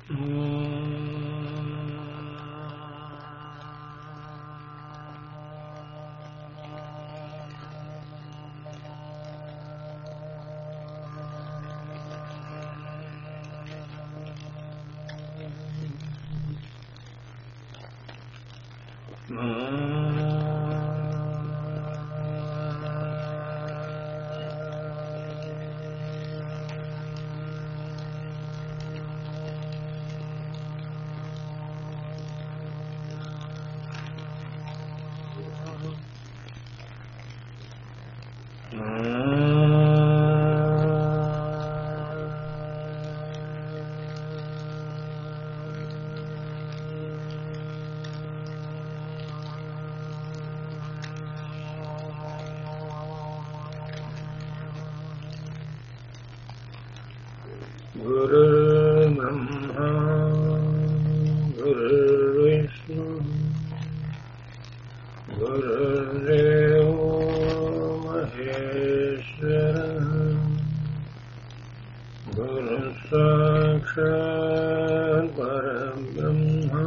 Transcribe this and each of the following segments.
गुरुर्ब्रह्मा गुरुर्विष्णु गुरुर्देवो महेश्वर गुरुसाक्षात् परब्रह्म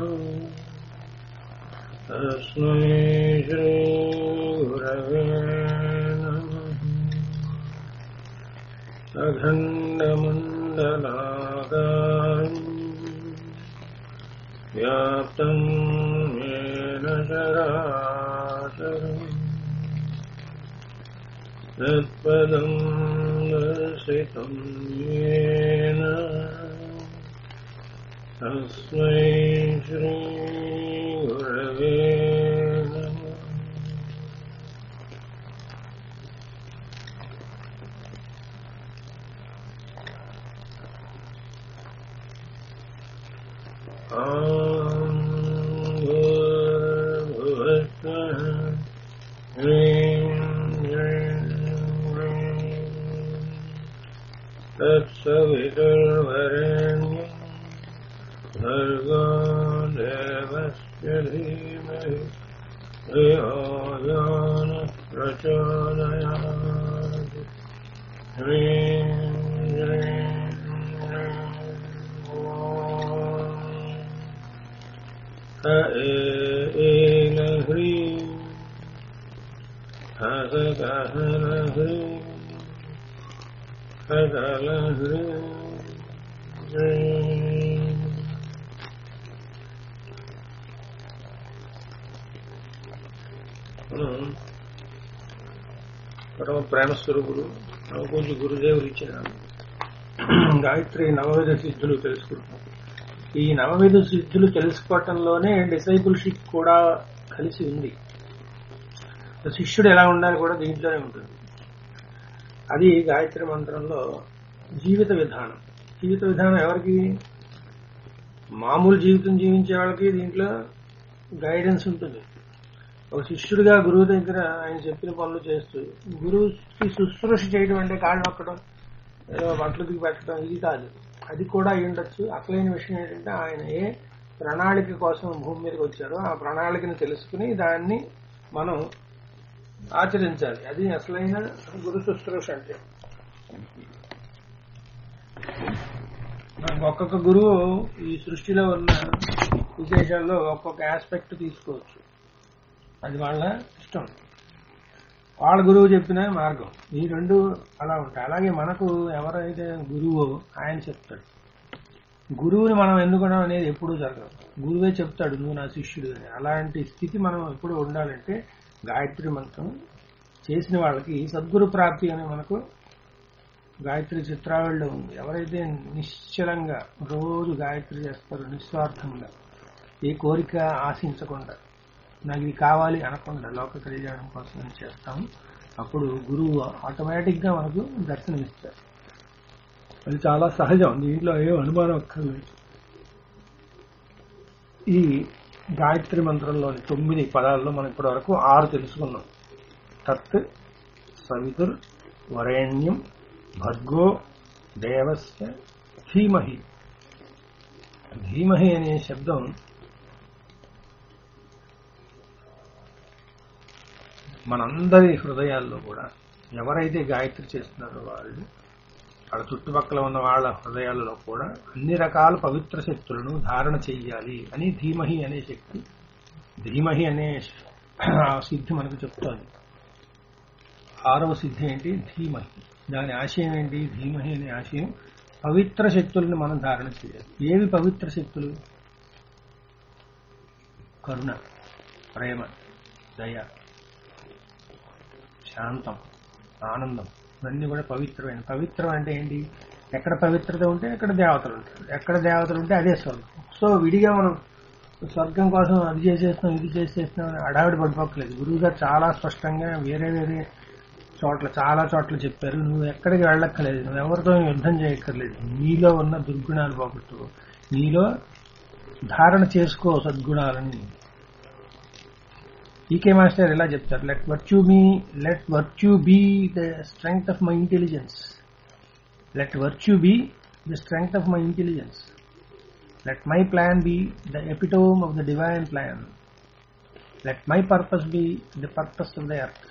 तस्मै श्रीगुरवे नमः अखण्डमण्डलाकारम् व्याप्तं येन चराचरम् तत्पदं दर्शितं येन तस्मै श्रीगुरवे नमः ॐ भूर्भुवस्सः ह्रीं ह्रीं ह्रीं तत्सवितुर्वरेण्यं भर्गो देवस्य धीमहि धियो यो नः प्रचोदयात् ह्रीं ह्रीं ह्रीं ॐ क एलह्रीं हसगहनह्रीं सकलह्रीं ह्रीं మనం పరమ ప్రేమ స్వరూపుడు నవపూజ గురుదేవులు ఇచ్చిన గాయత్రి నవవిధ సిద్ధులు తెలుసుకుంటున్నాం ఈ నవవిధ సిద్ధులు తెలుసుకోవటంలోనే డిసైపుల్షిప్ కూడా కలిసి ఉంది శిష్యుడు ఎలా ఉండాలి కూడా దీంట్లోనే ఉంటుంది అది గాయత్రి మంత్రంలో జీవిత విధానం జీవిత విధానం ఎవరికి మామూలు జీవితం జీవించే వాళ్ళకి దీంట్లో గైడెన్స్ ఉంటుంది ఒక శిష్యుడిగా గురువు దగ్గర ఆయన చెప్పిన పనులు చేస్తూ గురువుకి శుశ్రూష చేయడం అంటే కాళ్ళు నొక్కడం ఏదో బట్టలు దిగి పెట్టడం ఇది కాదు అది కూడా అయి ఉండొచ్చు అసలైన విషయం ఏంటంటే ఆయన ఏ ప్రణాళిక కోసం భూమి మీదకి వచ్చారో ఆ ప్రణాళికను తెలుసుకుని దాన్ని మనం ఆచరించాలి అది అసలైన గురు శుశ్రూష అంటే మనకు ఒక్కొక్క గురువు ఈ సృష్టిలో ఉన్న విశేషాల్లో ఒక్కొక్క ఆస్పెక్ట్ తీసుకోవచ్చు అది వాళ్ళ ఇష్టం వాళ్ళ గురువు చెప్పిన మార్గం ఈ రెండు అలా ఉంటాయి అలాగే మనకు ఎవరైతే గురువో ఆయన చెప్తాడు గురువుని మనం ఎన్నుకోవడం అనేది ఎప్పుడూ జరగదు గురువే చెప్తాడు నువ్వు నా శిష్యుడు అని అలాంటి స్థితి మనం ఎప్పుడు ఉండాలంటే గాయత్రి మంత్రం చేసిన వాళ్ళకి సద్గురు ప్రాప్తి అని మనకు గాయత్రి చిత్రావళిలో ఉంది ఎవరైతే నిశ్చలంగా రోజు గాయత్రి చేస్తారో నిస్వార్థంగా ఏ కోరిక ఆశించకుండా నాకు ఇది కావాలి అనకుండా లోక కళ్యాణం కోసం నేను చేస్తాము అప్పుడు గురువు ఆటోమేటిక్ గా మనకు దర్శనమిస్తారు అది చాలా సహజం దీంట్లో ఏ అనుమానం అక్కర్లేదు ఈ గాయత్రి మంత్రంలోని తొమ్మిది పదాల్లో మనం ఇప్పటి వరకు ఆరు తెలుసుకున్నాం తత్ సవితుర్ వరేణ్యం భర్గో దేవస్య ధీమహి ధీమహి అనే శబ్దం మనందరి హృదయాల్లో కూడా ఎవరైతే గాయత్రి చేస్తున్నారో వాళ్ళు వాళ్ళ చుట్టుపక్కల ఉన్న వాళ్ళ హృదయాలలో కూడా అన్ని రకాల పవిత్ర శక్తులను ధారణ చెయ్యాలి అని ధీమహి అనే శక్తి ధీమహి అనే ఆ సిద్ధి మనకు చెప్తోంది ఆరవ సిద్ధి ఏంటి ధీమహి దాని ఆశయం ఏంటి ధీమహి అనే ఆశయం పవిత్ర శక్తులను మనం ధారణ చేయాలి ఏవి పవిత్ర శక్తులు కరుణ ప్రేమ దయ శాంతం ఆనందం ఇవన్నీ కూడా పవిత్రమైన పవిత్రం అంటే ఏంటి ఎక్కడ పవిత్రత ఉంటే అక్కడ దేవతలు ఉంటారు ఎక్కడ దేవతలు ఉంటే అదే స్వర్గం సో విడిగా మనం స్వర్గం కోసం అది చేసేస్తున్నాం ఇది చేసేస్తున్నాం అని అడావిడి పడిపోకలేదు గురువు గారు చాలా స్పష్టంగా వేరే వేరే చోట్ల చాలా చోట్ల చెప్పారు నువ్వు ఎక్కడికి వెళ్ళక్కర్లేదు నువ్వు ఎవరితో యుద్ధం చేయక్కర్లేదు నీలో ఉన్న దుర్గుణాలు పోగొట్టు నీలో ధారణ చేసుకో సద్గుణాలని ఈకే మాస్టర్ ఇలా చెప్తారు let virtue me let virtue be the strength of my intelligence let virtue be the strength of my intelligence let my plan be the epitome of the divine plan let my purpose be the purpose of the earth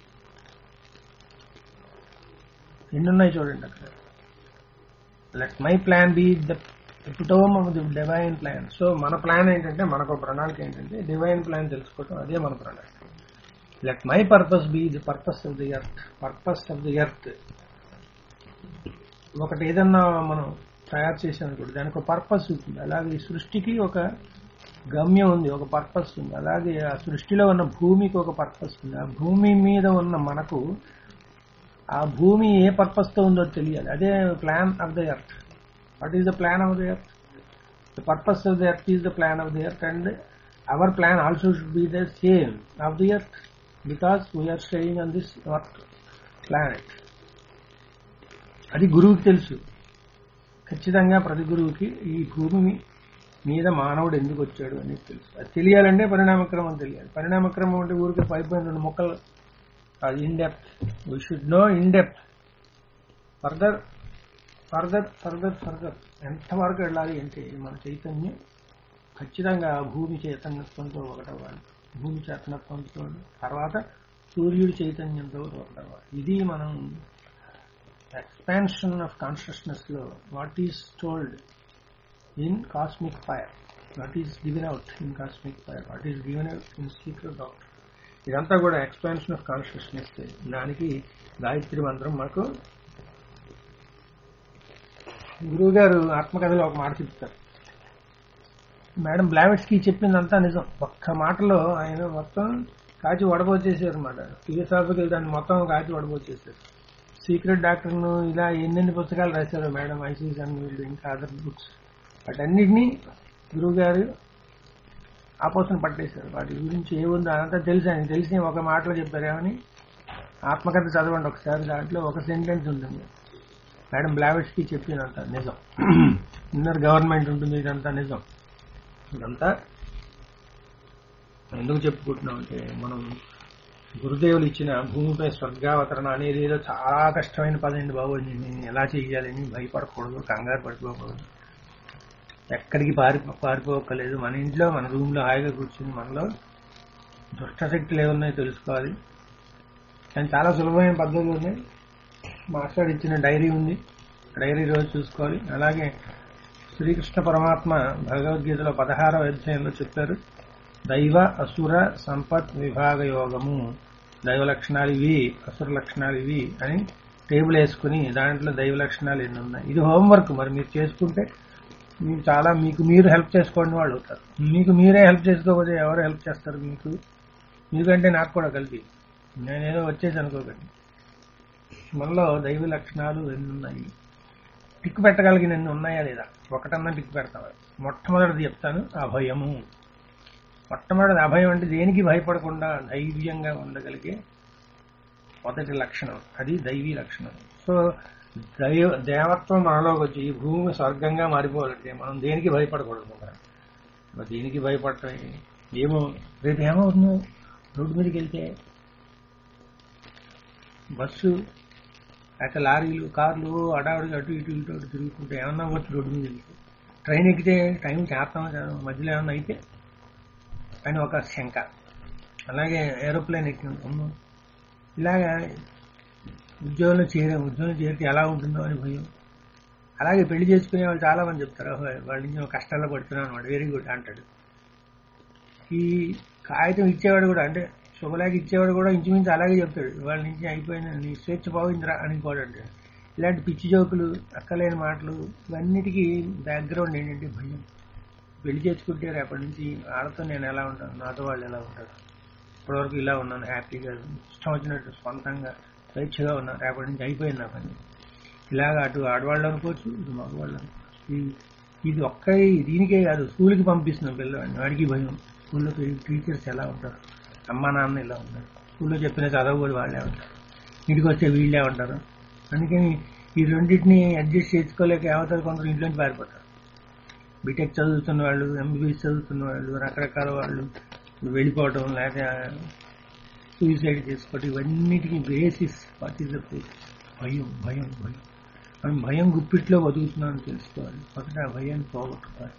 ఎన్నున్నాయి చూడండి అక్కడ let my plan be the epitome of the divine plan so మన plan ఏంటంటే మనకు ప్రణాళిక ఏంటంటే divine plan తెలుసుకోవటం అదే మన ప్రణాళిక let my purpose be the purpose of the earth purpose of the earth ఒకటి ఏదన్నా మనం తయారు చేసామనుకోండి దానికి ఒక పర్పస్ ఉంటుంది అలాగే ఈ సృష్టికి ఒక గమ్యం ఉంది ఒక పర్పస్ ఉంది అలాగే ఆ సృష్టిలో ఉన్న భూమికి ఒక పర్పస్ ఉంది ఆ భూమి మీద ఉన్న మనకు ఆ భూమి ఏ పర్పస్ తో ఉందో తెలియాలి అదే plan of the earth what is the plan of the earth the purpose of the earth is the plan of the earth and our plan also should be the same of the earth because we are staying on this earth planet అది గురువుకి తెలుసు ఖచ్చితంగా ప్రతి గురువుకి ఈ భూమి మీద మానవుడు ఎందుకు వచ్చాడు అనేది తెలుసు అది తెలియాలంటే పరిణామక్రమం తెలియాలి పరిణామక్రమం అంటే ఊరికే పైపోయిన రెండు మొక్కలు అది in depth we should know in depth further further further further ఎంతవరకు వెళ్ళాలి అంటే మన చైతన్యం ఖచ్చితంగా భూమి చైతన్యత్వంతో ఒకటవ్వాలి భూమి చైతన్యత్వంతో తర్వాత సూర్యుడి చైతన్యంతో ఒకటవ్వాలి ఇది మనం ఎక్స్పాన్షన్ ఆఫ్ కాన్షియస్నెస్ లో what is told in cosmic fire what is given out in cosmic fire what is given out in secret doctor ఇదంతా కూడా ఎక్స్పాన్షన్ ఆఫ్ కాన్షియస్నెస్ దానికి గాయత్రి మంత్రం మనకు గురువు గారు ఆత్మకథలో ఒక మాట చెప్తారు మేడం బ్లావెట్స్ కి చెప్పిందంతా నిజం ఒక్క మాటలో ఆయన మొత్తం కాచి వడబోచేసారు అనమాట ఫిలోసాఫికల్ దాన్ని మొత్తం కాచి వడబోచేసారు సీక్రెట్ డాక్టర్ను ఇలా ఎన్నెన్ని పుస్తకాలు రాశారు మేడం ఐసీస్ అండ్ వీళ్ళు ఇంకా అదర్ బుక్స్ వాటన్నిటినీ గురువు గారు ఆపోసన పట్టేశారు వాటి గురించి ఏముందో అదంతా తెలుసు ఆయన తెలిసి ఒక మాటలో చెప్పారు ఏమని ఆత్మకథ చదవండి ఒకసారి దాంట్లో ఒక సెంటెన్స్ ఉంటుంది మేడం బ్లావెట్స్ కి చెప్పినంత నిజం ఇన్నర్ గవర్నమెంట్ ఉంటుంది ఇదంతా నిజం ఇదంతా ఎందుకు చెప్పుకుంటున్నాం అంటే మనం గురుదేవులు ఇచ్చిన భూమిపై స్వర్గావతరణ అనేది ఏదో చాలా కష్టమైన పదండి బాబు నేను ఎలా చేయాలని భయపడకూడదు కంగారు పడిపోకూడదు ఎక్కడికి పారి పారిపోకలేదు మన ఇంట్లో మన రూమ్ లో హాయిగా కూర్చుని మనలో దుష్టశక్తులు ఏమున్నాయో తెలుసుకోవాలి కానీ చాలా సులభమైన పద్ధతులు ఉన్నాయి మాస్టర్ ఇచ్చిన డైరీ ఉంది డైరీ రోజు చూసుకోవాలి అలాగే శ్రీకృష్ణ పరమాత్మ భగవద్గీతలో పదహారవ అధ్యాయంలో చెప్పారు దైవ అసుర సంపత్ విభాగ యోగము దైవ లక్షణాలు ఇవి అసుర లక్షణాలు ఇవి అని టేబుల్ వేసుకుని దాంట్లో దైవ లక్షణాలు ఎన్ని ఉన్నాయి ఇది హోంవర్క్ మరి మీరు చేసుకుంటే మీకు చాలా మీకు మీరు హెల్ప్ చేసుకోండి వాళ్ళు అవుతారు మీకు మీరే హెల్ప్ చేసుకోకపోతే ఎవరు హెల్ప్ చేస్తారు మీకు మీకంటే నాకు కూడా కలిపి నేనేదో వచ్చేసి అనుకోకండి మనలో దైవ లక్షణాలు ఎన్ని ఉన్నాయి టిక్ పెట్టగలిగిన ఎన్ని ఉన్నాయా లేదా ఒకటన్నా టిక్ పెడతావా మొట్టమొదటిది చెప్తాను అభయము మొట్టమొదటి అభయం అంటే దేనికి భయపడకుండా ధైర్యంగా ఉండగలిగే మొదటి లక్షణం అది దైవీ లక్షణం సో దైవ దేవత్వం మనలోకి వచ్చి ఈ భూమి స్వర్గంగా మారిపోవాలంటే మనం దేనికి భయపడకూడదు కదా మరి దేనికి భయపడటం ఏమో రేపు ఏమవుతుంది రోడ్డు మీదకి వెళ్తే బస్సు అయితే లారీలు కార్లు అడావిడిగా అటు ఇటు ఇటు అటు తిరుగుతుంటే ఏమన్నా అవ్వచ్చు రోడ్డు మీద వెళ్తే ట్రైన్ ఎక్కితే టైం చేస్తామో కాదు మధ్యలో ఏమన్నా అయితే అని ఒక శంక అలాగే ఏరోప్లేన్ ఎక్కి ఉన్నాం ఇలాగా ఉద్యోగంలో చేరాం ఉద్యోగంలో చేరితే ఎలా ఉంటుందో అని భయం అలాగే పెళ్లి చేసుకునే వాళ్ళు చాలా మంది చెప్తారు "ఓహో, వాళ్ళ నుంచి మేము కష్టాల్లో పడుతున్నాను అనమాట వెరీ గుడ్ అంటాడు ఈ కాగితం ఇచ్చేవాడు కూడా అంటే శుభలేఖ ఇచ్చేవాడు కూడా ఇంచుమించు అలాగే చెప్తాడు వాళ్ళ నుంచి అయిపోయిన నీ స్వేచ్ఛ పోయిందిరా అని కూడా అంటాడు ఇలాంటి పిచ్చి జోకులు అక్కలేని మాటలు ఇవన్నిటికీ బ్యాక్గ్రౌండ్ ఏంటంటే భయం పెళ్లి చేసుకుంటే రేపటి నుంచి వాళ్ళతో నేను ఎలా ఉంటాను నాతో వాళ్ళు ఎలా ఉంటారు ఇప్పటివరకు ఇలా ఉన్నాను హ్యాపీగా ఇష్టం వచ్చినట్టు సొంతంగా స్వేచ్ఛగా ఉన్నాను రేపటి నుంచి అయిపోయింది నా పని ఇలాగ అటు ఆడవాళ్ళు అనుకోవచ్చు ఇటు మగవాళ్ళు అనుకోవచ్చు ఈ- ఇది ఒక్క దీనికే కాదు స్కూల్కి పంపిస్తున్నాం పిల్లవాడిని వాడికి భయం స్కూల్లో టీచర్స్ ఎలా ఉంటారు అమ్మా నాన్న ఇలా ఉంటారు స్కూల్లో చెప్పిన చదువు కూడా వాళ్ళే ఉంటారు ఇంటికి వస్తే వీళ్ళే ఉంటారు అందుకని ఈ రెండింటిని అడ్జస్ట్ చేసుకోలేక ఏమవుతారు కొందరు ఇంట్లోంచి పారిపోతారు బీటెక్ చదువుతున్న వాళ్ళు ఎంబీబీఎస్ చదువుతున్న వాళ్ళు రకరకాల వాళ్ళు వెళ్ళిపోవటం లేక సూసైడ్ చేసుకోవటం ఇవన్నిటికీ బేసిస్ వాట్ ఈస్ ద భయం భయం భయం మనం భయం గుప్పిట్లో బతుకుతున్నామని తెలుసుకోవాలి మొదట ఆ భయాన్ని పోగొట్టుకోవాలి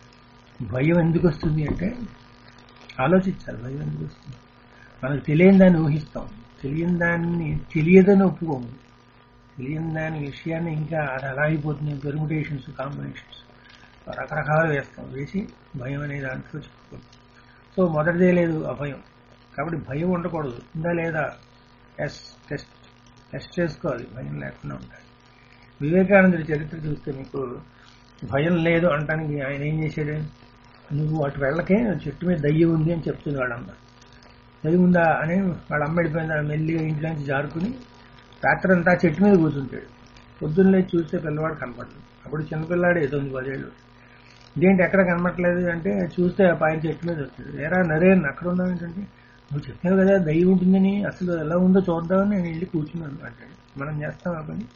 భయం ఎందుకు వస్తుంది అంటే ఆలోచించాలి భయం ఎందుకు వస్తుంది మనకు తెలియని దాన్ని ఊహిస్తాం తెలియని దాన్ని తెలియదని ఒప్పుకోము తెలియని దాని విషయాన్ని ఇంకా అది అలా అయిపోతుంది పెర్ముటేషన్స్ కాంబినేషన్స్ రకరకాలు వేస్తాం వేసి భయం అనే దాంట్లో చెప్పుకోండి సో మొదటిదే లేదు ఆ భయం కాబట్టి భయం ఉండకూడదు ఉందా లేదా ఎస్ టెస్ట్ టెస్ట్ చేసుకోవాలి భయం లేకుండా ఉండాలి వివేకానందుడి చరిత్ర చూస్తే మీకు భయం లేదు అంటానికి ఆయన ఏం చేశాడు నువ్వు అటు వెళ్ళకే చెట్టు మీద దయ్యం ఉంది అని చెప్తుంది వాళ్ళమ్మ దయ్యం ఉందా అని వాళ్ళ అమ్మ వెళ్ళిపోయింది మెల్లిగా ఇంట్లో నుంచి జారుకుని రాత్రి అంతా చెట్టు మీద కూర్చుంటాడు పొద్దున్న లేచి చూస్తే పిల్లవాడు కనపడదు అప్పుడు చిన్నపిల్లాడే తొమ్మిది పదేళ్ళు ఇదేంటి ఎక్కడ కనపడలేదు అంటే చూస్తే ఆ పైన చెట్టు మీద వచ్చాడు ఏరా నరేన్ అక్కడ ఉన్నావు ఏంటంటే నువ్వు చెప్పావు కదా దయ్యం ఉంటుందని అసలు ఎలా ఉందో చూద్దామని నేను వెళ్ళి కూర్చున్నాను అంటాడు మనం చేస్తాం ఆ పని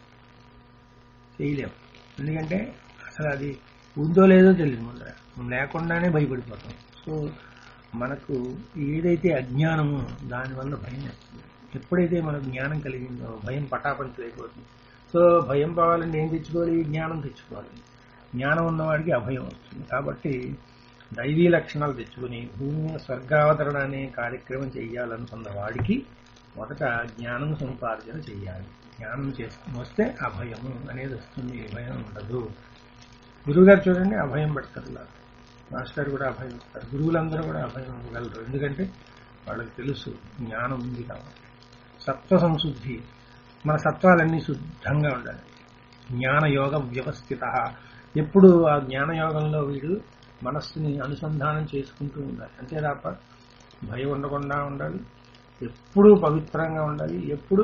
చేయలేము ఎందుకంటే అసలు అది ఉందో లేదో తెలియదు ముందర లేకుండానే భయపడిపోతాం సో మనకు ఏదైతే అజ్ఞానమో దానివల్ల భయం వస్తుంది ఎప్పుడైతే మనకు జ్ఞానం కలిగిందో భయం పటాపంచలు అయిపోతుంది సో భయం పోవాలంటే ఏం తెచ్చుకోవాలి జ్ఞానం తెచ్చుకోవాలి జ్ఞానం ఉన్నవాడికి అభయం వస్తుంది కాబట్టి దైవీ లక్షణాలు తెచ్చుకుని భూమి మీద స్వర్గావతరణ అనే కార్యక్రమం చేయాలనుకున్న వాడికి మొదట జ్ఞానం సముపార్జన చేయాలి జ్ఞానం చేసుకుని వస్తే అభయము అనేది వస్తుంది భయం ఉండదు గురువుగారు చూడండి అభయం పెడతారు ఇలా మాస్టర్ కూడా అభయం ఇస్తారు గురువులందరూ కూడా అభయం ఇవ్వగలరు ఎందుకంటే వాళ్ళకి తెలుసు జ్ఞానం ఉంది కాబట్టి సత్వ సంశుద్ధి మన సత్వాలన్నీ శుద్ధంగా ఉండాలి జ్ఞానయోగ వ్యవస్థిత ఎప్పుడు ఆ జ్ఞానయోగంలో వీడు మనస్సుని అనుసంధానం చేసుకుంటూ ఉండాలి అంతే తప్ప భయం ఉండకుండా ఉండాలి ఎప్పుడూ పవిత్రంగా ఉండాలి ఎప్పుడు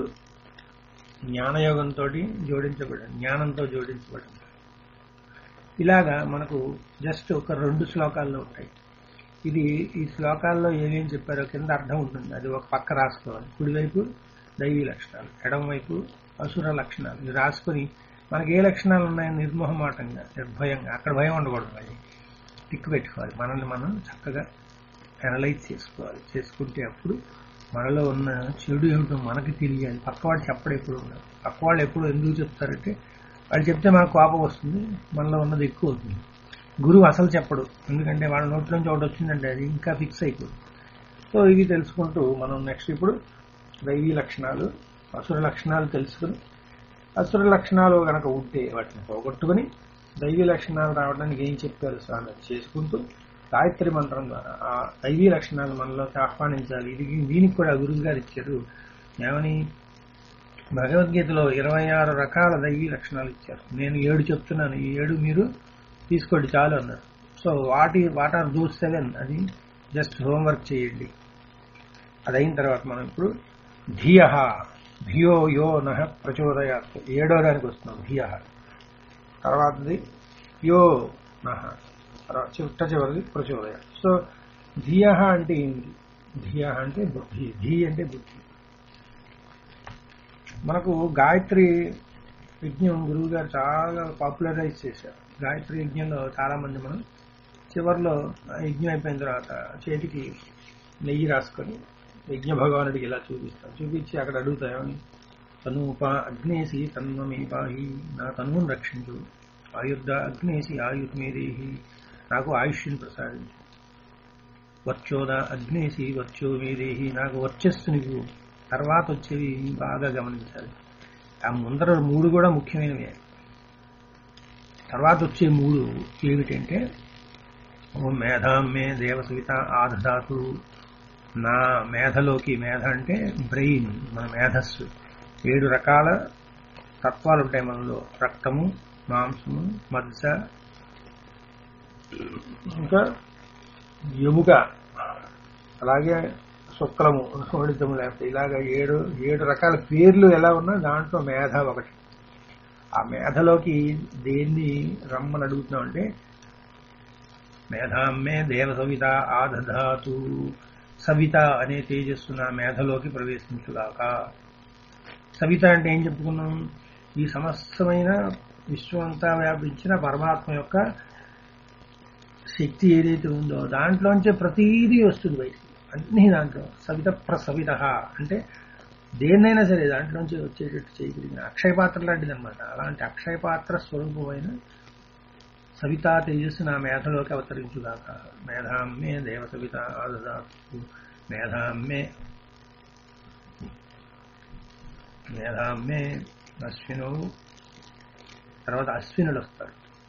జ్ఞానయోగంతో జోడించబడి జ్ఞానంతో జోడించబడి ఉండాలి. ఇలాగా మనకు జస్ట్ ఒక రెండు శ్లోకాల్లో ఉంటాయి ఇది ఈ శ్లోకాల్లో ఏమేం చెప్పారో కింద అర్థం ఉంటుంది అది ఒక పక్క రాసుకోవాలి కుడివైపు దైవీ లక్షణాలు ఎడమవైపు అసుర లక్షణాలు ఇది రాసుకొని మనకి ఏ లక్షణాలు ఉన్నాయని నిర్మోహమాటంగా నిర్భయంగా అక్కడ భయం ఉండకూడదు మళ్ళీ టిక్ పెట్టుకోవాలి మనల్ని మనం చక్కగా అనలైజ్ చేసుకోవాలి చేసుకుంటే అప్పుడు మనలో ఉన్న చెడు ఏమిటో మనకి తెలియాలి పక్కవాడు చెప్పడం ఎప్పుడు ఉండదు పక్కవాళ్ళు ఎప్పుడు ఎందుకు చెప్తారంటే వాళ్ళు చెప్తే మనకు కోపం వస్తుంది మనలో ఉన్నది ఎక్కువ అవుతుంది గురువు అసలు చెప్పడు ఎందుకంటే వాళ్ళ నోట్లోంచి ఒకటి వచ్చిందంటే అది ఇంకా ఫిక్స్ అయిపోతుంది సో ఇవి తెలుసుకుంటూ మనం నెక్స్ట్ ఇప్పుడు దైవీ లక్షణాలు అసుర లక్షణాలు తెలుసుకుని అసుర లక్షణాలు కనుక ఉంటే వాటిని పోగొట్టుకుని దైవీ లక్షణాలు రావడానికి ఏం చెప్పారు స్వామి అది చేసుకుంటూ గాయత్రి మంత్రం ద్వారా ఆ దైవీ లక్షణాలు మనలోకి ఆహ్వానించాలి ఇది దీనికి కూడా గురువు గారు ఇచ్చారు ఏమని భగవద్గీతలో ఇరవై ఆరు రకాల దైవీ లక్షణాలు ఇచ్చారు నేను ఏడు చెప్తున్నాను ఈ ఏడు మీరు తీసుకోండి చాలు అన్నారు సో వాటి వాట్ ఆర్ దోస్ సెవెన్ అది జస్ట్ హోంవర్క్ చేయండి అది అయిన తర్వాత మనం ఇప్పుడు ధియ ధియో యో నహ ప్రచోదయాత్ ఏడో దానికి వస్తున్నాం ధియ తర్వాతది యో నహ తర్వాత చిట్ట చివరిది ప్రచోదయ సో ధియ అంటే ఏంటి ధియ అంటే బుద్ధి ధీ అంటే బుద్ధి మనకు గాయత్రి యజ్ఞం గురువు గారు చాలా పాపులరైజ్ చేశారు గాయత్రి యజ్ఞంలో చాలా మంది మనం చివరిలో ఆ యజ్ఞం అయిపోయిన తర్వాత చేతికి నెయ్యి రాసుకొని యజ్ఞ భగవానుడికి ఇలా చూపిస్తాం చూపించి అక్కడ అడుగుతాయని తనూప అగ్నేసి తన్మమే పాహి నా తనువును రక్షించు ఆయుర్ధ అగ్నేసి ఆయుర్మేదేహి నాకు ఆయుష్ని ప్రసాదించు వర్చోద అగ్నేసి వర్చో మేదేహి నాకు వర్చస్సు నీకు తర్వాత వచ్చేవి బాగా గమనించాలి ఆ ముందర మూడు కూడా ముఖ్యమైనవి తర్వాత వచ్చే మూడు ఏమిటంటే ఓ మేధాం మే దేవసవిత ఆధాతు నా మేధలోకి మేధ అంటే బ్రెయిన్ మన మేధస్సు ఏడు రకాల తత్వాలు ఉంటాయి మనలో రక్తము మాంసము మజ్జ ఇంకా ఎముక అలాగే శుక్లము వడితము లేకపోతే ఇలాగ ఏడు ఏడు రకాల పేర్లు ఎలా ఉన్నా దాంట్లో మేధ ఒకటి ఆ మేధలోకి దేన్ని రమ్మని అడుగుతున్నాం అంటే మేధామ్మే దేవ సవిత ఆదధాతు సవిత అనే తేజస్సు నా మేధలోకి ప్రవేశించుగాక సవిత అంటే ఏం చెప్పుకున్నాం ఈ సమస్తమైన విశ్వం అంతా వ్యాపించిన పరమాత్మ యొక్క శక్తి ఏదైతే ఉందో దాంట్లోంచే ప్రతీదీ వస్తుంది బయటికి అన్ని దాంట్లో సవిత ప్రసవిత అంటే దేన్నైనా సరే దాంట్లోంచి వచ్చేటట్టు చేయగలిగిన అక్షయ పాత్ర లాంటిది అనమాట అలాంటి అక్షయ పాత్ర స్వరూపమైన సవితా తేజస్సు నా మేధలోకి అవతరించుగాక మేధామ్మే దేవ సవిత ఆదదాతు మేధామ్మే మేధామ్మే అశ్విను తర్వాత అశ్వినులు వస్తారు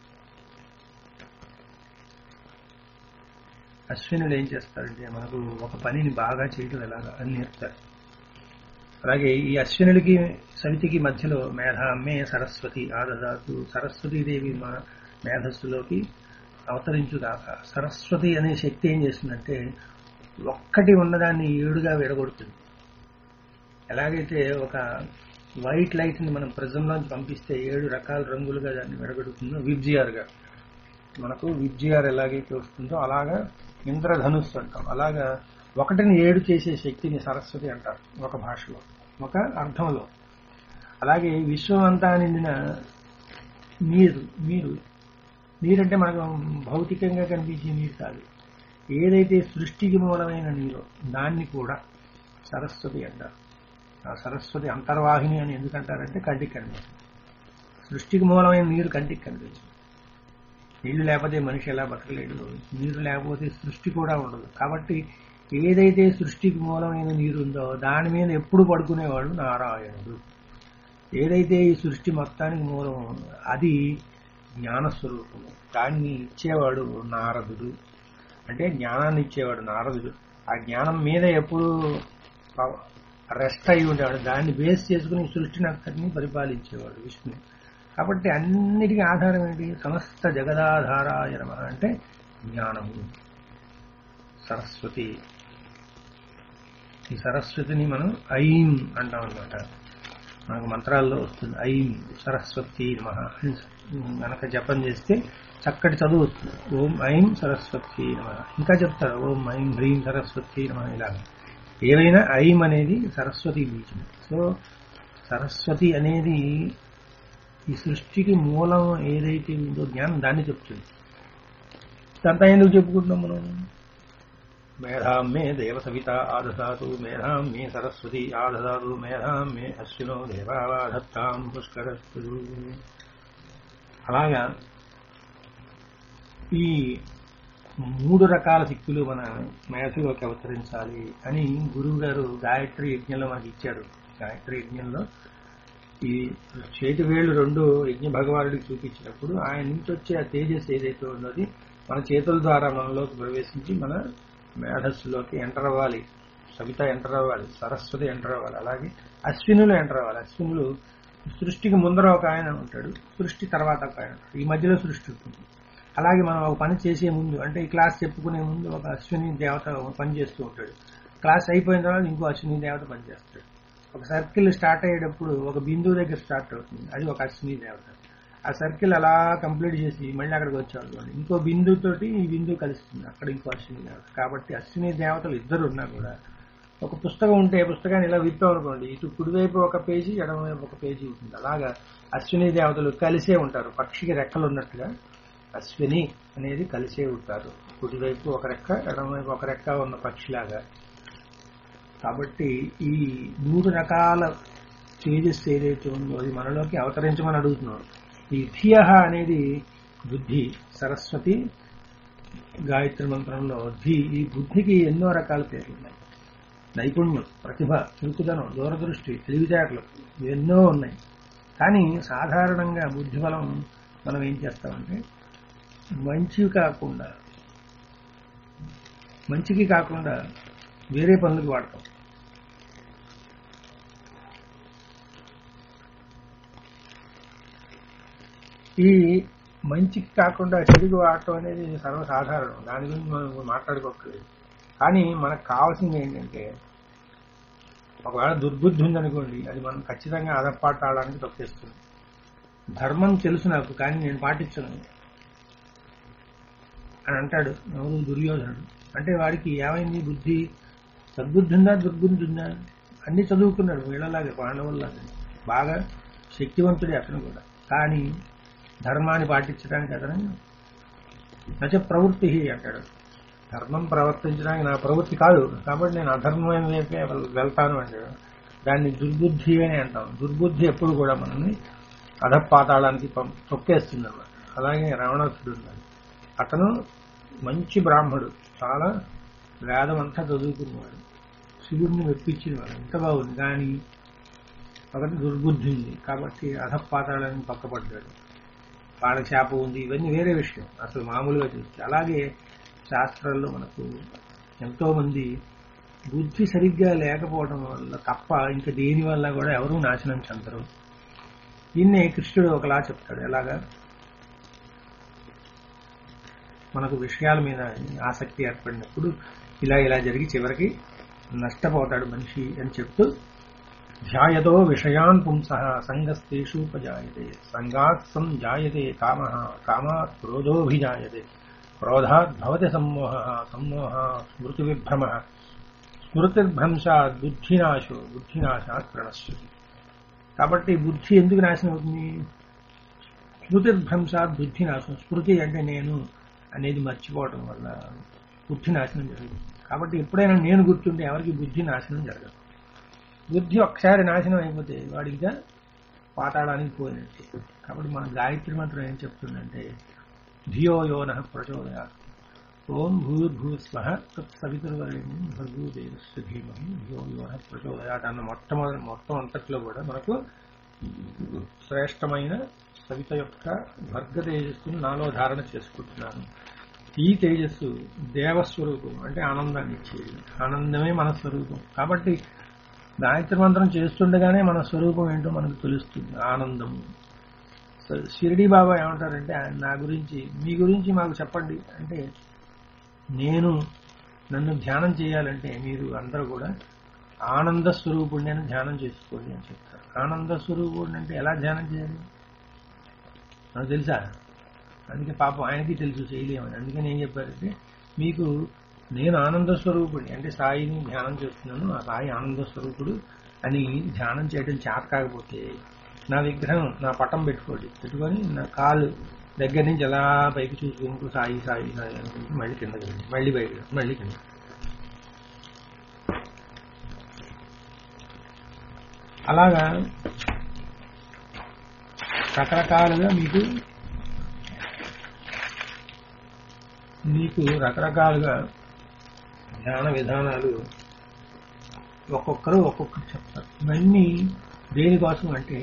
అశ్వినులు ఏం చేస్తారంటే మనకు ఒక పనిని బాగా చేయటం ఎలాగా అని నేర్పుతారు అలాగే ఈ అశ్వినులకి సవితికి మధ్యలో మేధామ్మే సరస్వతి ఆదదాతు సరస్వతీదేవి మన మేధస్సులోకి అవతరించుగాక సరస్వతి అనే శక్తి ఏం చేస్తుందంటే ఒక్కటి ఉన్నదాన్ని ఏడుగా విడగొడుతుంది ఎలాగైతే ఒక వైట్ లైట్ ని మనం ప్రిజంలోంచి పంపిస్తే ఏడు రకాల రంగులుగా దాన్ని విడగొడుతుందో విబ్జిఆర్గా మనకు విబ్జిఆర్ ఎలాగైతే వస్తుందో అలాగా ఇంద్రధనుస్సు అంటాం అలాగా ఒకటిని ఏడు చేసే శక్తిని సరస్వతి అంటారు ఒక భాషలో ఒక అర్థంలో అలాగే విశ్వం అంతా నిండిన నీరు నీరు నీరంటే మనకు భౌతికంగా కనిపించే నీరు కాదు ఏదైతే సృష్టికి మూలమైన నీరు దాన్ని కూడా సరస్వతి అంటారు ఆ సరస్వతి అంతర్వాహిని అని ఎందుకంటారంటే కంటికి కనిపిస్తుంది సృష్టికి మూలమైన నీరు కంటికి కనిపించదు నీళ్లు లేకపోతే మనిషి ఎలా బతకలేడు నీరు లేకపోతే సృష్టి కూడా ఉండదు కాబట్టి ఏదైతే సృష్టికి మూలమైన నీరు ఉందో దాని మీద ఎప్పుడు పడుకునేవాడు నారాయణుడు ఏదైతే ఈ సృష్టి మొత్తానికి మూలం అది జ్ఞానస్వరూపము దాన్ని ఇచ్చేవాడు నారదుడు అంటే జ్ఞానాన్ని ఇచ్చేవాడు నారదుడు ఆ జ్ఞానం మీద ఎప్పుడు రెస్ట్ అయి ఉండేవాడు దాన్ని బేస్ చేసుకుని సృష్టిని అంతటిని పరిపాలించేవాడు విష్ణు కాబట్టి అన్నిటికీ ఆధారం ఏంటి సమస్త జగదాధారాయ నమ అంటే జ్ఞానము సరస్వతి ఈ సరస్వతిని మనం ఐం అంటాం అనమాట మనకు మంత్రాల్లో వస్తుంది ఐం సరస్వతి నమ కనుక జపం చేస్తే చక్కటి చదువు వస్తుంది ఓం ఐం సరస్వతి నమ ఇంకా చెప్తారు ఓం ఐం హ్రీం సరస్వతి నమ ఇలాగ ఏవైనా ఐం అనేది సరస్వతి బీజం సో సరస్వతి అనేది ఈ సృష్టికి మూలం ఏదైతే ఉందో జ్ఞానం దాన్ని చెప్తుంది ఇదంతా ఎందుకు చెప్పుకుంటున్నాం మనం మేధాం మే దేవ సవిత ఆదసాతు మేధాం మే సరస్వతి ఆదసాతు మేధాం మే అశ్వినో దేవావాధత్తాం పుష్కరస్తు అలాగా ఈ మూడు రకాల శక్తులు మన మేధలోకి అవతరించాలి అని గురువు గారు గాయత్రి యజ్ఞంలో మనకి ఇచ్చాడు గాయత్రి యజ్ఞంలో ఈ చేతి వేళ్లు రెండు యజ్ఞ భగవానుడికి చూపించినప్పుడు ఆయన నుంచి వచ్చే ఆ తేజస్ ఏదైతే ఉన్నది మన చేతుల ద్వారా మనలోకి ప్రవేశించి మన మేధస్సులోకి ఎంటర్ అవ్వాలి సవిత ఎంటర్ అవ్వాలి సరస్వతి ఎంటర్ అవ్వాలి అలాగే అశ్వినులు ఎంటర్ అవ్వాలి అశ్వినులు సృష్టికి ముందర ఒక ఆయన ఉంటాడు సృష్టి తర్వాత ఒక ఆయన ఉంటాడు ఈ మధ్యలో సృష్టి ఉంటుంది అలాగే మనం ఒక పని చేసే ముందు అంటే ఈ క్లాస్ చెప్పుకునే ముందు ఒక అశ్విని దేవత పని చేస్తూ ఉంటాడు క్లాస్ అయిపోయిన తర్వాత ఇంకో అశ్విని దేవత పనిచేస్తాడు ఒక సర్కిల్ స్టార్ట్ అయ్యేటప్పుడు ఒక బిందువు దగ్గర స్టార్ట్ అవుతుంది అది ఒక అశ్విని దేవత ఆ సర్కిల్ అలా కంప్లీట్ చేసి మళ్ళీ అక్కడికి వచ్చాడు ఇంకో బిందువుతోటి ఈ బిందువు కలుస్తుంది అక్కడ ఇంకో అశ్విని దేవత కాబట్టి అశ్విని దేవతలు ఇద్దరు ఉన్నా కూడా ఒక పుస్తకం ఉంటే పుస్తకాన్ని ఇలా విప్పాం అనుకోండి ఇటు కుడివైపు ఒక పేజీ ఎడమవైపు ఒక పేజీ ఉంటుంది అలాగా అశ్విని దేవతలు కలిసే ఉంటారు పక్షికి రెక్కలు ఉన్నట్టుగా అశ్విని అనేది కలిసే ఉంటారు కుడివైపు ఒక రెక్క ఎడమవైపు ఒక రెక్క ఉన్న పక్షిలాగా కాబట్టి ఈ మూడు రకాల తేజస్సు ఏదైతే ఉందో అది మనలోకి అవతరించమని అడుగుతున్నాం ఈ ధియ అనేది బుద్ధి సరస్వతి గాయత్రి మంత్రంలో ధి ఈ బుద్ధికి ఎన్నో రకాల పేర్లు ఉన్నాయి నైపుణ్యం ప్రతిభ చురుకుదనం దూరదృష్టి తెలివితేటలు ఎన్నో ఉన్నాయి కానీ సాధారణంగా బుద్ధి బలం మనం ఏం చేస్తామంటే మంచి కాకుండా మంచికి కాకుండా వేరే పనులకు వాడతాం ఈ మంచికి కాకుండా చెడుకు వాడటం అనేది సర్వసాధారణం దాని గురించి మనం మాట్లాడుకోకలేదు కానీ మనకు కావాల్సింది ఏంటంటే ఒకవేళ దుర్బుద్ధి ఉందనుకోండి అది మనం ఖచ్చితంగా అదపాటాడానికి తొక్కేస్తుంది ధర్మం తెలుసు నాకు కానీ నేను పాటించను అని అంటాడు ఎవరు దుర్యోధనుడు అంటే వాడికి ఏమైంది బుద్ధి సద్బుద్ధి ఉందా దుర్బుద్ధి ఉందా అన్ని చదువుకున్నాడు వీళ్ళలాగే పాండవుల్లాగా బాగా శక్తివంతుడే అతను కూడా కానీ ధర్మాన్ని పాటించడానికి అతను నచ ప్రవృత్తి అంటాడు ధర్మం ప్రవర్తించడానికి నా ప్రవృత్తి కాదు కాబట్టి నేను అధర్మమైన వైపే వెల్- వెళ్తాను అంటాడు దాన్ని దుర్బుద్ధి అని అంటాం దుర్బుద్ధి ఎప్పుడు కూడా మనల్ని అధపాతాళానికి పం- తొక్కేస్తుంది అన్నమాట అలాగే రావణాసుడు ఉన్నాడు అతను మంచి బ్రాహ్మడు చాలా వేదం అంతా చదువుకున్నవాడు శివుడిని మెప్పించినవాడు ఎంత బాగుంది కానీ ఒకటి దుర్బుద్ధి ఉంది కాబట్టి అధపాతాళానికి పక్కపడ్డాడు వాళ్ళ శాపం ఉంది ఇవన్నీ వేరే విషయం అసలు మామూలుగా చూస్తే అలాగే శాస్త్రాల్లో మనకు ఎంతో మంది బుద్ధి సరిగ్గా లేకపోవడం వల్ల తప్ప ఇంకా దేని వల్ల కూడా ఎవరూ నాశనం చెందరు దీన్నే కృష్ణుడు ఒకలా చెప్తాడు ఎలాగా మనకు విషయాల మీద ఆసక్తి ఏర్పడినప్పుడు ఇలా ఇలా జరిగి చివరికి నష్టపోతాడు మనిషి అని చెప్తూ ధ్యాయతో విషయాన్ పుంస సంగస్తేషూపజాయతే సంగాత్ సంజాయతే కామ కామాత్ క్రోధోభిజాయతే క్రోధాత్ భవతి సమ్మోహ సమ్మోహ స్మృతి విభ్రమ స్మృతిర్భ్రంశాత్ బుద్ధినాశో బుద్ధినాశాత్ ప్రణశ్యతి కాబట్టి బుద్ధి ఎందుకు నాశనం అవుతుంది స్మృతిర్భ్రంశాత్ బుద్ధి నాశనం స్మృతి అంటే నేను అనేది మర్చిపోవడం వల్ల బుద్ధి నాశనం జరుగుతుంది కాబట్టి ఎప్పుడైనా నేను గుర్తుంటే ఎవరికి బుద్ధి నాశనం జరగదు బుద్ధి ఒక్కసారి నాశనం అయిపోతే వాడిగా పాతాళానికి పోయినట్టే కాబట్టి మన గాయత్రి మంత్రం ఏం చెప్తుందంటే ధియో యోన ప్రచోదయా ఓం భూర్భూస్వ తత్సవితుర్వరేణ్యం భర్గో దేవస్య ధీమహి ధియో యోన ప్రచోదయాత్ అన్న మొట్టమొదటి మొత్తం అంతట్లో కూడా మనకు శ్రేష్టమైన సవిత యొక్క భర్గ తేజస్సును నాలో ధారణ చేసుకుంటున్నాను ఈ తేజస్సు దేవస్వరూపం అంటే ఆనందాన్ని ఇచ్చేది ఆనందమే మన స్వరూపం కాబట్టి గాయత్రి మంత్రం చేస్తుండగానే మన స్వరూపం ఏంటో మనకు తెలుస్తుంది ఆనందం సో షిరిడి బాబా ఏమంటారంటే ఆయన నా గురించి మీ గురించి మాకు చెప్పండి అంటే నేను నన్ను ధ్యానం చేయాలంటే మీరు అందరూ కూడా ఆనంద స్వరూపుణ్ణి అని ధ్యానం చేసుకోండి అని చెప్తారు ఆనంద స్వరూపుణ్ణి అంటే ఎలా ధ్యానం చేయాలి నాకు తెలుసా అందుకే పాపం ఆయనకి తెలుసు చేయలేమని అందుకని ఏం చెప్పారంటే మీకు నేను ఆనంద స్వరూపుడిని అంటే సాయిని ధ్యానం చేస్తున్నాను ఆ సాయి ఆనంద స్వరూపుడు అని ధ్యానం చేయడం చేత కాకపోతే నా విగ్రహం నా పటం పెట్టుకోండి పెట్టుకొని నా కాలు దగ్గర నుంచి ఎలా పైకి చూసుకుంటూ సాయి సాయి సాయి అనుకుంటూ మళ్ళీ కిందకి వెళ్ళి మళ్ళీ బయట మళ్ళీ కింద అలాగా రకరకాలుగా మీకు మీకు రకరకాలుగా ధ్యాన విధానాలు ఒక్కొక్కరు ఒక్కొక్కరు చెప్తారు ఇవన్నీ దేనికోసం అంటే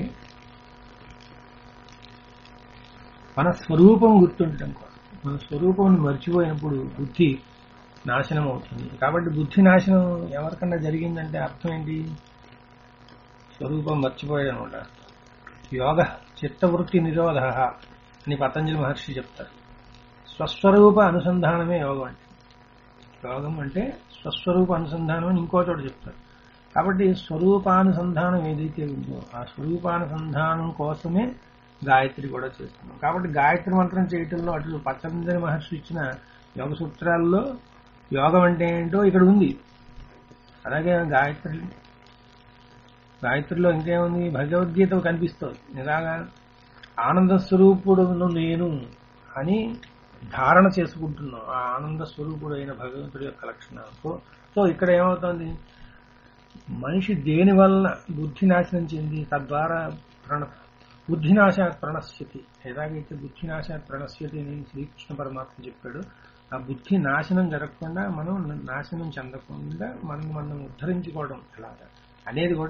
మన స్వరూపం గుర్తుండటం కోసం మన స్వరూపం మర్చిపోయినప్పుడు బుద్ధి నాశనం అవుతుంది కాబట్టి బుద్ధి నాశనం ఎవరికన్నా జరిగిందంటే అర్థం ఏంటి స్వరూపం మర్చిపోయడం వల్ల యోగ చిత్తవృత్తి నిరోధ అని పతంజలి మహర్షి చెప్తారు స్వస్వరూప అనుసంధానమే యోగం అంటే యోగం అంటే స్వస్వరూప అనుసంధానం అని ఇంకో చోట చెప్తారు కాబట్టి స్వరూపానుసంధానం ఏదైతే ఉందో ఆ స్వరూపానుసంధానం కోసమే గాయత్రి కూడా చేస్తున్నాం కాబట్టి గాయత్రి మంత్రం చేయటంలో అటు పతంజలి మహర్షి ఇచ్చిన యోగ సూత్రాల్లో యోగం అంటే ఏంటో ఇక్కడ ఉంది అలాగే గాయత్రి గాయత్రిలో ఇంకేముంది భగవద్గీత కనిపిస్తుంది ఇలాగా ఆనంద స్వరూపుడు నేను అని ధారణ చేసుకుంటున్నాం ఆ ఆనంద స్వరూపుడు అయిన భగవంతుడి యొక్క లక్షణాలు సో సో ఇక్కడ ఏమవుతుంది మనిషి దేని వలన బుద్ధి నాశనం చెంది తద్వారా ప్రణత బుద్ధినాశాత్ ప్రణశ్యతి ఎలాగైతే బుద్ధినాశాత్ ప్రణశ్యతి అని శ్రీకృష్ణ పరమాత్మ చెప్పాడు ఆ బుద్ధి నాశనం జరగకుండా మనం నాశనం చెందకుండా మనం మనం ఉద్ధరించుకోవడం ఎలాగా అనేది కూడా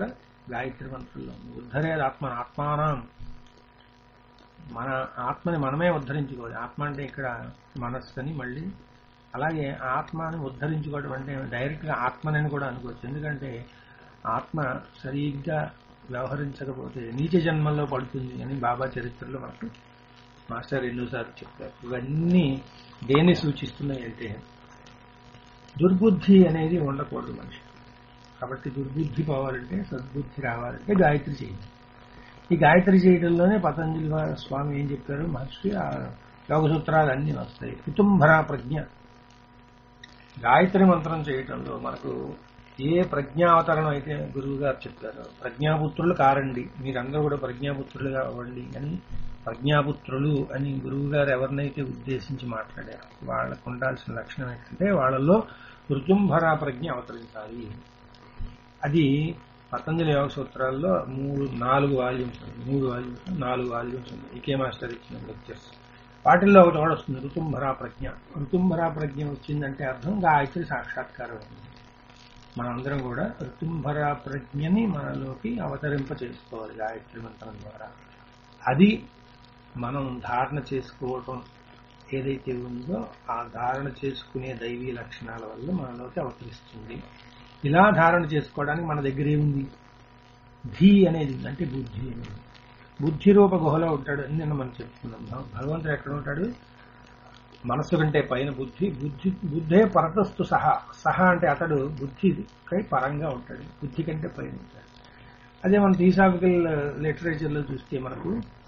గాయత్రి మంత్రంలో ఉంది. ఉద్ధరేది ఆత్మ ఆత్మానం మన ఆత్మని మనమే ఉద్ధరించుకోవాలి ఆత్మ అంటే ఇక్కడ మనస్సు అని మళ్ళీ అలాగే ఆత్మని ఉద్ధరించుకోవడం అంటే డైరెక్ట్ గా ఆత్మనని కూడా అనుకోవచ్చు ఎందుకంటే ఆత్మ సరిగ్గా వ్యవహరించకపోతే నీచ జన్మల్లో పడుతుంది అని బాబా చరిత్రలో మనకు మాస్టర్ ఎన్నోసార్లు చెప్పారు ఇవన్నీ దేన్ని సూచిస్తున్నాయి అంటే దుర్బుద్ధి అనేది ఉండకూడదు మనిషి కాబట్టి దుర్బుద్ధి పోవాలంటే సద్బుద్ధి రావాలంటే గాయత్రి చేయాలి ఈ గాయత్రి చేయడంలోనే పతంజలి వా- స్వామి ఏం చెప్పారు మహర్షి ఆ యోగ సూత్రాలు అన్ని వస్తాయి కుటుంబరా ప్రజ్ఞ గాయత్రి మంత్రం చేయటంలో మనకు ఏ ప్రజ్ఞావతరణం అయితే గురువు గారు చెప్పారో ప్రజ్ఞాపుత్రులు కారండి మీరందరూ కూడా ప్రజ్ఞాపుత్రులుగా అవ్వండి అని ప్రజ్ఞాపుత్రులు అని గురువు గారు ఎవరినైతే ఉద్దేశించి మాట్లాడారు వాళ్ళకు ఉండాల్సిన లక్షణం ఏంటంటే వాళ్ళలో ఋతుంభరా ప్రజ్ఞ అవతరించాలి అది పతంజలి యోగ సూత్రాల్లో మూడు నాలుగు వాల్యూమ్స్ ఉంది మూడు వాల్యూమ్స్ నాలుగు వాల్యూమ్స్ ఉంది ఈకే మాస్టర్ ఇచ్చిన లెక్చర్స్ వాటిల్లో ఒకటి కూడా వస్తుంది ఋతుంభరా ప్రజ్ఞ ఋతుంభరా ప్రజ్ఞ వచ్చిందంటే అర్థం గాయత్రి సాక్షాత్కారం అయింది మనందరం కూడా ఋతుంభరా ప్రజ్ఞని మనలోకి అవతరింప చేసుకోవాలి గాయత్రి మంత్రం ద్వారా అది మనం ధారణ చేసుకోవటం ఏదైతే ఉందో ఆ ధారణ చేసుకునే దైవీ లక్షణాల వల్ల మనలోకి అవతరిస్తుంది ఇలా ధారణ చేసుకోవడానికి మన దగ్గర ఏముంది ధీ అనేది ఉంది, అంటే బుద్ధి అనేది బుద్ధి రూప గుహలో ఉంటాడు అని నిన్న మనం చెప్పుకున్నాం భగ- భగవంతుడు ఎక్కడ ఉంటాడు మనస్సు కంటే పైన బుద్ధి బుద్ధి బుద్ధే పరతస్తు సహా సహా అంటే అతడు బుద్ధికై పరంగా ఉంటాడు బుద్ధి కంటే పైన ఉంటాడు అదే మన థియోసాఫికల్ లిటరేచర్ లో చూస్తే మనకు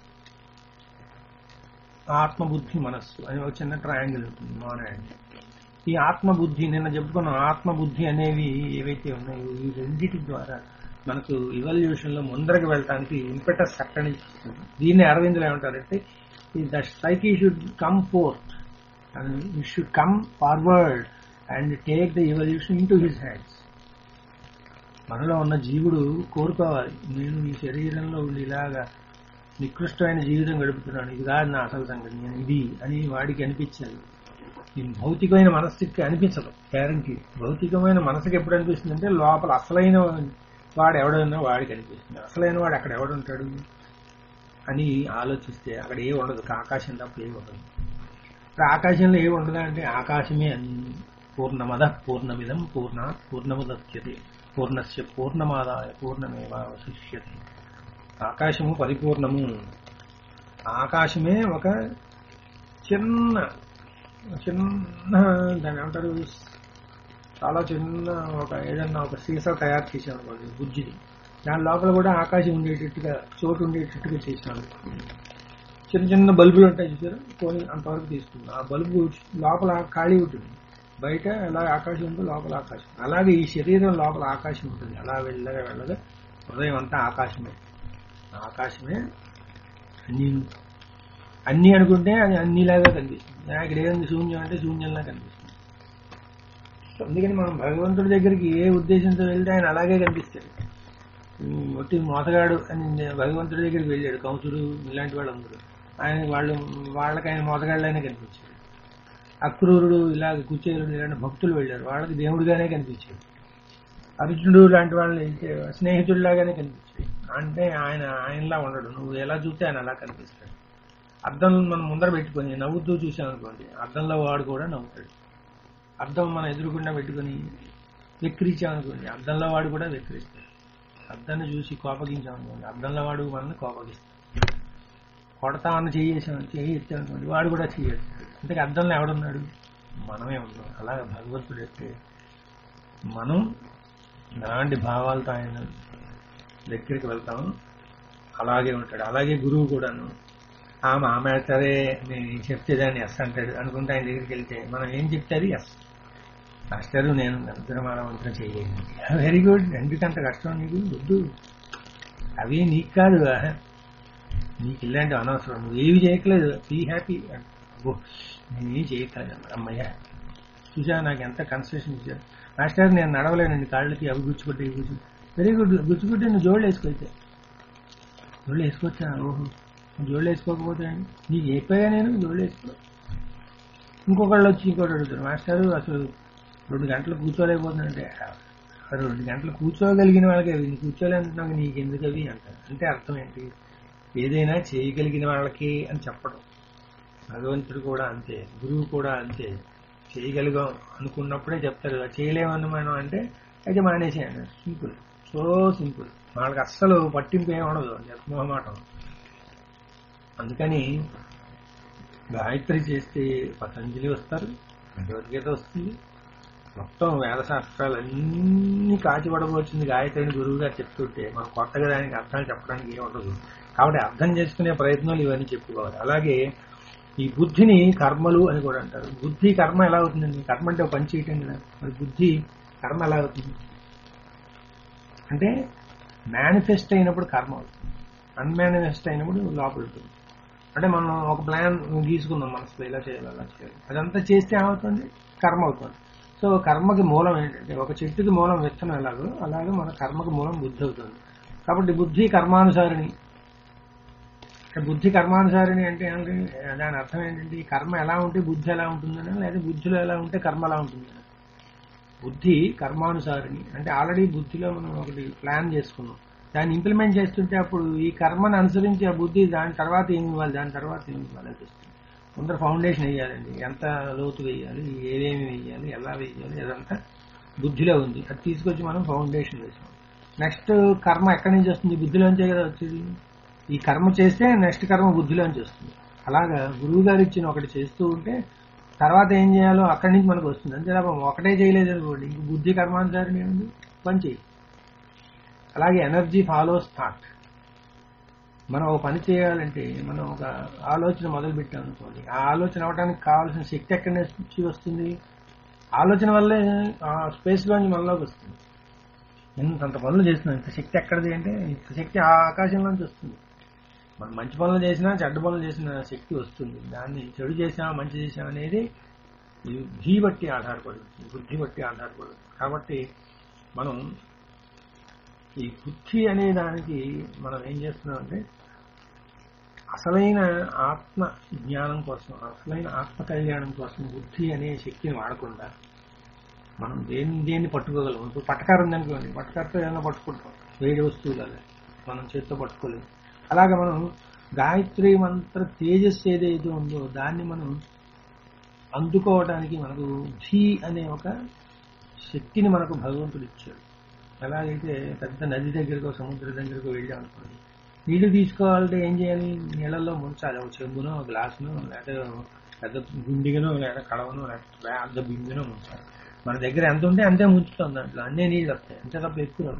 ఆత్మబుద్ధి మనస్సు అని ఒక చిన్న ట్రయాంగిల్ ఉంటుంది నాన్ యాంగిల్ ఈ ఆత్మబుద్ధి నిన్న చెప్పుకున్న ఆత్మబుద్ధి అనేవి ఏవైతే ఉన్నాయో ఈ రెండిటి ద్వారా మనకు ఇవల్యూషన్ లో ముందరకు వెళ్ళటానికి ఇంపెటస్ సట్టని ఇస్తుంది దీన్ని అరవిందులు ఏమంటారంటే the psyche should come forth and it should come forward and take the evolution into his hands మనలో ఉన్న జీవుడు కోరుకోవాలి నేను ఈ శరీరంలో ఉండి ఇలాగా నికృష్టమైన జీవితం గడుపుతున్నాను ఇది కాదు నా అసలు సంగతి నేను ఇది అని వాడికి అనిపించాలి ఈ భౌతికమైన మనస్సుకి అనిపించదు గ్యారంటీ భౌతికమైన మనసుకి ఎప్పుడు అనిపిస్తుంది అంటే లోపల అసలైన వాడు ఎవడన్నా వాడికి అనిపిస్తుంది అసలైన వాడు అక్కడ ఎవడుంటాడు అని ఆలోచిస్తే అక్కడ ఏ ఉండదు ఆకాశం తప్ప ఏ ఉండదు ఇప్పుడు ఆకాశంలో ఏ ఉండదా అంటే ఆకాశమే అన్ని పూర్ణమద పూర్ణమిదం పూర్ణ పూర్ణముద్యతే పూర్ణస్య పూర్ణమాదాయ పూర్ణమేవాశిష్యతే ఆకాశము పరిపూర్ణము ఆకాశమే ఒక చిన్న చిన్న దాని ఏమంటారు చాలా చిన్న ఒక ఏదన్నా ఒక సీసా తయారు చేసాం అనుకోండి బుజ్జిది దాని లోపల కూడా ఆకాశం ఉండేటట్టుగా చోటు ఉండేటట్టుగా చేసాం చిన్న చిన్న బల్బులు ఉంటాయి చూసారు పోనీ అంతవరకు తీసుకుంది ఆ బల్బు లోపల ఖాళీ ఉంటుంది బయట ఎలా ఆకాశం ఉందో లోపల ఆకాశం అలాగే ఈ శరీరం లోపల ఆకాశం ఉంటుంది అలా వెళ్ళగా వెళ్ళగా హృదయం అంతా ఆకాశమే ఆకాశమే అన్ని అన్ని అనుకుంటే అది అన్నిలాగా కనిపిస్తుంది నాకు ఇక్కడ ఏముంది శూన్యం అంటే శూన్యంలా కనిపిస్తుంది అందుకని మనం భగవంతుడి దగ్గరికి ఏ ఉద్దేశంతో వెళ్తే ఆయన అలాగే కనిపిస్తాడు ఉమ్, ఒట్టి మోసగాడు అని భగవంతుడి దగ్గరికి వెళ్ళాడు కంసుడు ఇలాంటి వాళ్ళు అందరూ ఆయన వాళ్ళు వాళ్ళకి ఆయన మోసగాళ్ళైనా కనిపించాడు అక్రూరుడు ఇలాగ కుచేరుడు ఇలాంటి భక్తులు వెళ్ళారు వాళ్ళకి దేవుడిగానే కనిపించాడు అర్జునుడు లాంటి వాళ్ళు అయితే స్నేహితుడిలాగానే కనిపించాడు అంటే ఆయన ఆయనలా ఉండడు నువ్వు ఎలా చూస్తే ఆయన అలా కనిపిస్తాడు అద్దం మనం ముందర పెట్టుకొని నవ్వుతూ చూసామనుకోండి అద్దంలో వాడు కూడా నవ్వుతాడు అద్దం మనం ఎదురుకుండా పెట్టుకొని వెక్కిరించామనుకోండి అద్దంలో వాడు కూడా వెక్కిరిస్తాడు అద్దాన్ని చూసి కోపగించామనుకోండి అద్దంలో వాడు మనల్ని కోపగిస్తాడు కొడతామని చేయేసాం చేయి ఎత్తామనుకోండి వాడు కూడా చేయొచ్చు అంటే అద్దంలో ఎవడున్నాడు మనమే ఉన్నాం అలాగే భగవంతుడు అయితే మనం ఎలాంటి భావాలతో ఆయన దగ్గరికి వెళ్తాము అలాగే ఉంటాడు అలాగే గురువు కూడాను ఆ మామేస్తారే నేను ఏం చెప్తే దాన్ని ఎస్ అంటాడు అనుకుంటే ఆయన దగ్గరికి వెళ్తే మనం ఏం చెప్తే అది ఎస్ మాస్టరు నేను నిరంతరమాల మంత్రం చేయలేదు వెరీ గుడ్ ఎందుకంత కష్టం నీకు వద్దు అవి నీకు కాదు ఆహా. నీకు ఇలాంటి అనవసరం నువ్వు ఏవి చేయట్లేదు బీ హ్యాపీ అబ్బో నేనేం చేయట్లేదు అమ్మయ్య చూసా నాకు ఎంత కన్సెషన్ ఇచ్చారు మాస్టర్ నేను నడవలేనండి కాళ్ళకి అవి గుచ్చుకుంటే ఇవి గుచ్చు వెరీ గుడ్ గుచ్చుకుంటే నువ్వు జోళ్ళు వేసుకోవచ్చా జోళ్ళు వేసుకోవచ్చా ఓహో నువ్వు జోళ్ళు వేసుకోకపోతే ఏంటి? నీకు చెప్పాగా నేను జోళ్ళు వేసుకో ఇంకొకళ్ళు వచ్చి ఇంకోటి అడుగుతారు మాస్టర్ అసలు రెండు గంటలు కూర్చోలేకపోతుందంటే రెండు గంటలు కూర్చోగలిగిన వాళ్ళకి అవి నువ్వు కూర్చోలేంటున్నావు నీకు ఎందుకు అవి అంటారు అంటే అర్థం ఏంటి ఏదైనా చేయగలిగిన వాళ్ళకి అని చెప్పడం భగవంతుడు కూడా అంతే గురువు కూడా అంతే చేయగలిగాం అనుకున్నప్పుడే చెప్తారు చేయలేమని మనం అంటే అయితే మానేసేయండి సింపుల్ సో సింపుల్ వాళ్ళకి అస్సలు పట్టింపు ఏమి ఉండదు మొహమాటం అందుకని గాయత్రి చేస్తే పతంజలి వస్తారు భగవద్గీత వస్తుంది మొత్తం వేద శాస్త్రాలు అన్ని కాచిపడబోచింది గాయత్రిని గురువు గారు చెప్తుంటే మనం కొత్తగా దానికి అర్థాలు చెప్పడానికి ఏమి ఉండదు కాబట్టి అర్థం చేసుకునే ప్రయత్నాలు ఇవన్నీ చెప్పుకోవాలి అలాగే ఈ బుద్ధిని కర్మలు అని కూడా అంటారు బుద్ధి కర్మ ఎలా అవుతుందండి కర్మ అంటే ఒక పని చేయటం కదా మరి బుద్ధి కర్మ ఎలా అవుతుంది అంటే మేనిఫెస్ట్ అయినప్పుడు కర్మ అవుతుంది అన్మానిఫెస్ట్ అయినప్పుడు లోపల ఉంటుంది అంటే మనం ఒక ప్లాన్ గీసుకుందాం మనసులో ఇలా చేయాలి అలా చేయాలి అదంతా చేస్తే ఏమవుతుంది కర్మ అవుతుంది సో కర్మకి మూలం ఏంటంటే ఒక చెట్టుకి మూలం విత్తనం ఎలాగో అలాగే మన కర్మకి మూలం బుద్ధి అవుతుంది కాబట్టి బుద్ధి కర్మానుసారిణి ఇక్కడ బుద్ధి కర్మానుసారిణి అంటే ఏంటి దాని అర్థం ఏంటంటే ఈ కర్మ ఎలా ఉంటే బుద్ధి ఎలా ఉంటుందని లేదా బుద్ధిలో ఎలా ఉంటే కర్మ ఎలా ఉంటుందని బుద్ధి కర్మానుసారిణి అంటే ఆల్రెడీ బుద్ధిలో మనం ఒకటి ప్లాన్ చేసుకున్నాం దాన్ని ఇంప్లిమెంట్ చేస్తుంటే అప్పుడు ఈ కర్మను అనుసరించి ఆ బుద్ధి దాని తర్వాత ఏమి ఇవ్వాలి దాని తర్వాత ఏమి ఇవ్వాలి అది వస్తుంది ముందర ఫౌండేషన్ వేయాలండి ఎంత లోతు వేయాలి ఏదేమి వేయాలి ఎలా వేయాలి అదంతా బుద్ధిలో ఉంది అది తీసుకొచ్చి మనం ఫౌండేషన్ వేసాం నెక్స్ట్ కర్మ ఎక్కడి నుంచి వస్తుంది బుద్ధిలోంచే కదా వచ్చేది ఈ కర్మ చేస్తే నెక్స్ట్ కర్మ బుద్ధిలోంచి వస్తుంది అలాగా గురువు గారు ఇచ్చిన ఒకటి చేస్తూ ఉంటే తర్వాత ఏం చేయాలో అక్కడి నుంచి మనకు వస్తుంది అంతే తప్ప ఒకటే చేయలేదు అనుకోండి ఇంక బుద్ధి కర్మానుసారం ఏముంది పని చేయి అలాగే ఎనర్జీ ఫాలోస్ థాట్ మనం ఒక పని చేయాలంటే మనం ఒక ఆలోచన మొదలు పెట్టాం అనుకోండి ఆ ఆలోచన అవడానికి కావాల్సిన శక్తి ఎక్కడి నుంచి వస్తుంది ఆలోచన వల్లే ఆ స్పేస్ లోంచి మనలోకి వస్తుంది ఇంతంత పనులు చేస్తున్నాం ఇంత శక్తి ఎక్కడిది అంటే ఇంత శక్తి ఆ ఆకాశంలోంచి వస్తుంది మనం మంచి పనులు చేసినా చెడ్డ పనులు చేసిన శక్తి వస్తుంది దాన్ని చెడు చేసామా మంచి చేసామా అనేది ఈ బుద్ధి బట్టి ఆధారపడుతుంది బుద్ధి బట్టి ఆధారపడుతుంది కాబట్టి మనం ఈ బుద్ధి అనే దానికి మనం ఏం చేస్తున్నాం అంటే అసలైన ఆత్మ జ్ఞానం కోసం అసలైన ఆత్మ కళ్యాణం కోసం బుద్ధి అనే శక్తిని వాడకుండా మనం దేన్ని దేన్ని పట్టుకోగలం ఇప్పుడు పట్టకారు ఉందనుకోండి పట్టకారుతో ఏదైనా పట్టుకుంటాం వేడి వస్తువులు అలా మనం చేత్తో పట్టుకోలేము అలాగే మనం గాయత్రి మంత్ర తేజస్సు ఏదైతే ఉందో దాన్ని మనం అందుకోవడానికి మనకు ధీ అనే ఒక శక్తిని మనకు భగవంతుడు ఇచ్చాడు ఎలాగైతే పెద్ద నది దగ్గరకు సముద్రం దగ్గరకు వెళ్ళాం అనుకోండి నీళ్లు తీసుకోవాలంటే ఏం చేయాలి నీళ్ళల్లో ముంచాలి ఒక చెంబునో ఒక గ్లాసునో లేకపోతే పెద్ద గుండిగనో లేదా కడవనో లేకపోతే పెద్ద బిందునో ముంచాలి మన దగ్గర ఎంత ఉంటే అంతే ముంచుతాం దాంట్లో అన్నీ నీళ్ళు వస్తాయి అంతే తప్ప ఎక్కువ రావు.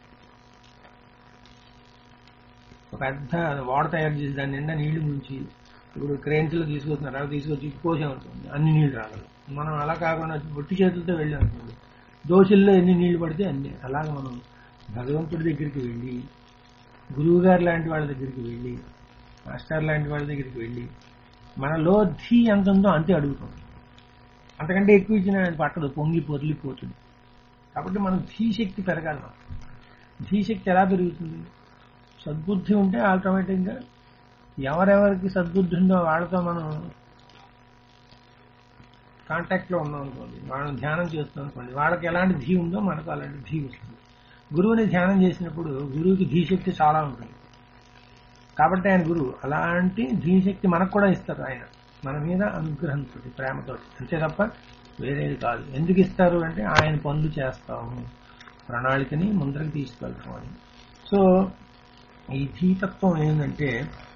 ఒక పెద్ద వాడ తయారు చేసి దాని నిండా నీళ్లు ముంచి ఇప్పుడు క్రేన్స్ లో తీసుకొస్తున్నారు అవి తీసుకొచ్చి పోసే ఉంటుంది అన్ని నీళ్లు రాగలరు మనం అలా కాకుండా ఒట్టి చేతులతో వెళ్ళాం అనుకోండి దోశల్లో ఎన్ని నీళ్లు పడితే అన్ని అలాగ మనం భగవంతుడి దగ్గరికి వెళ్ళి గురువు గారు లాంటి వాళ్ళ దగ్గరికి వెళ్ళి మాస్టర్ లాంటి వాళ్ళ దగ్గరికి వెళ్ళి మనలో ధీ ఎంత ఉందో అంతే అడుగుతాం అంతకంటే ఎక్కువ ఇచ్చిన ఆయన పట్టదు పొంగి పొర్లిపోతుంది కాబట్టి మనం ధీశక్తి పెరగాలి మనం ధీశక్తి ఎలా పెరుగుతుంది సద్బుద్ధి ఉంటే ఆటోమేటిక్గా ఎవరెవరికి సద్బుద్ధి ఉందో వాళ్ళతో మనం కాంటాక్ట్ లో ఉన్నాం అనుకోండి వాళ్ళని ధ్యానం చేస్తున్నాం అనుకోండి వాళ్ళకి ఎలాంటి ధీ ఉందో మనకు అలాంటి ధీ వస్తుంది గురువుని ధ్యానం చేసినప్పుడు గురువుకి ధీశక్తి చాలా ఉంటుంది కాబట్టి ఆయన గురువు అలాంటి ధీశక్తి మనకు కూడా ఇస్తారు ఆయన మన మీద అనుగ్రహంతో ప్రేమతో అంతే తప్ప వేరేది కాదు ఎందుకు ఇస్తారు అంటే ఆయన పనులు చేస్తాము ప్రణాళికని ముందరకు తీసుకెళ్తాం అని సో ఈ ధీతత్వం ఏంటంటే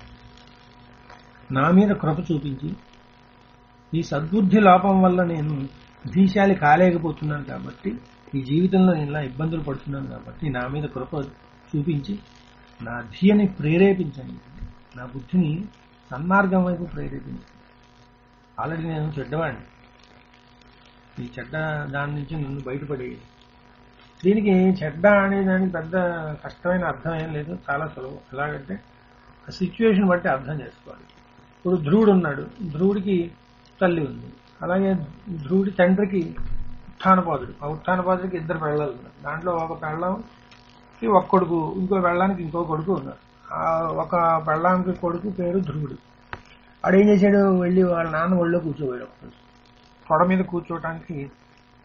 నా మీద కృప చూపించి ఈ సద్బుద్ధి లోపం వల్ల నేను ధీశాలి కాలేకపోతున్నాను కాబట్టి ఈ జీవితంలో నేను ఇలా ఇబ్బందులు పడుతున్నాను కాబట్టి నా మీద కృప చూపించి నా ధియని ప్రేరేపించండి నా బుద్ధిని సన్మార్గం వైపు ప్రేరేపించండి ఆల్రెడీ నేను చెడ్డవాడిని ఈ చెడ్డ దాని నుంచి నన్ను బయటపడి దీనికి చెడ్డ అనే దానికి పెద్ద కష్టమైన అర్థం ఏం లేదు చాలా సులభం ఎలాగంటే ఆ సిచ్యువేషన్ బట్టి అర్థం చేసుకోవాలి ఇప్పుడు ధ్రువుడు ఉన్నాడు ధ్రువుడికి తల్లి ఉంది అలాగే ధ్రువుడి తండ్రికి ఉత్థానపాదుడు ఆ ఉత్థానపాదుడికి ఇద్దరు పెళ్ళాలు ఉన్నారు దాంట్లో ఒక పెళ్ళంకి ఒక కొడుకు ఇంకో పెళ్ళానికి ఇంకో కొడుకు ఉన్నారు ఆ ఒక పెళ్ళానికి కొడుకు పేరు ధ్రువుడు వాడు ఏం చేశాడు వెళ్ళి వాళ్ళ నాన్న ఒళ్ళో కూర్చోబోయాడు ఒకరోజు తొడ మీద కూర్చోవటానికి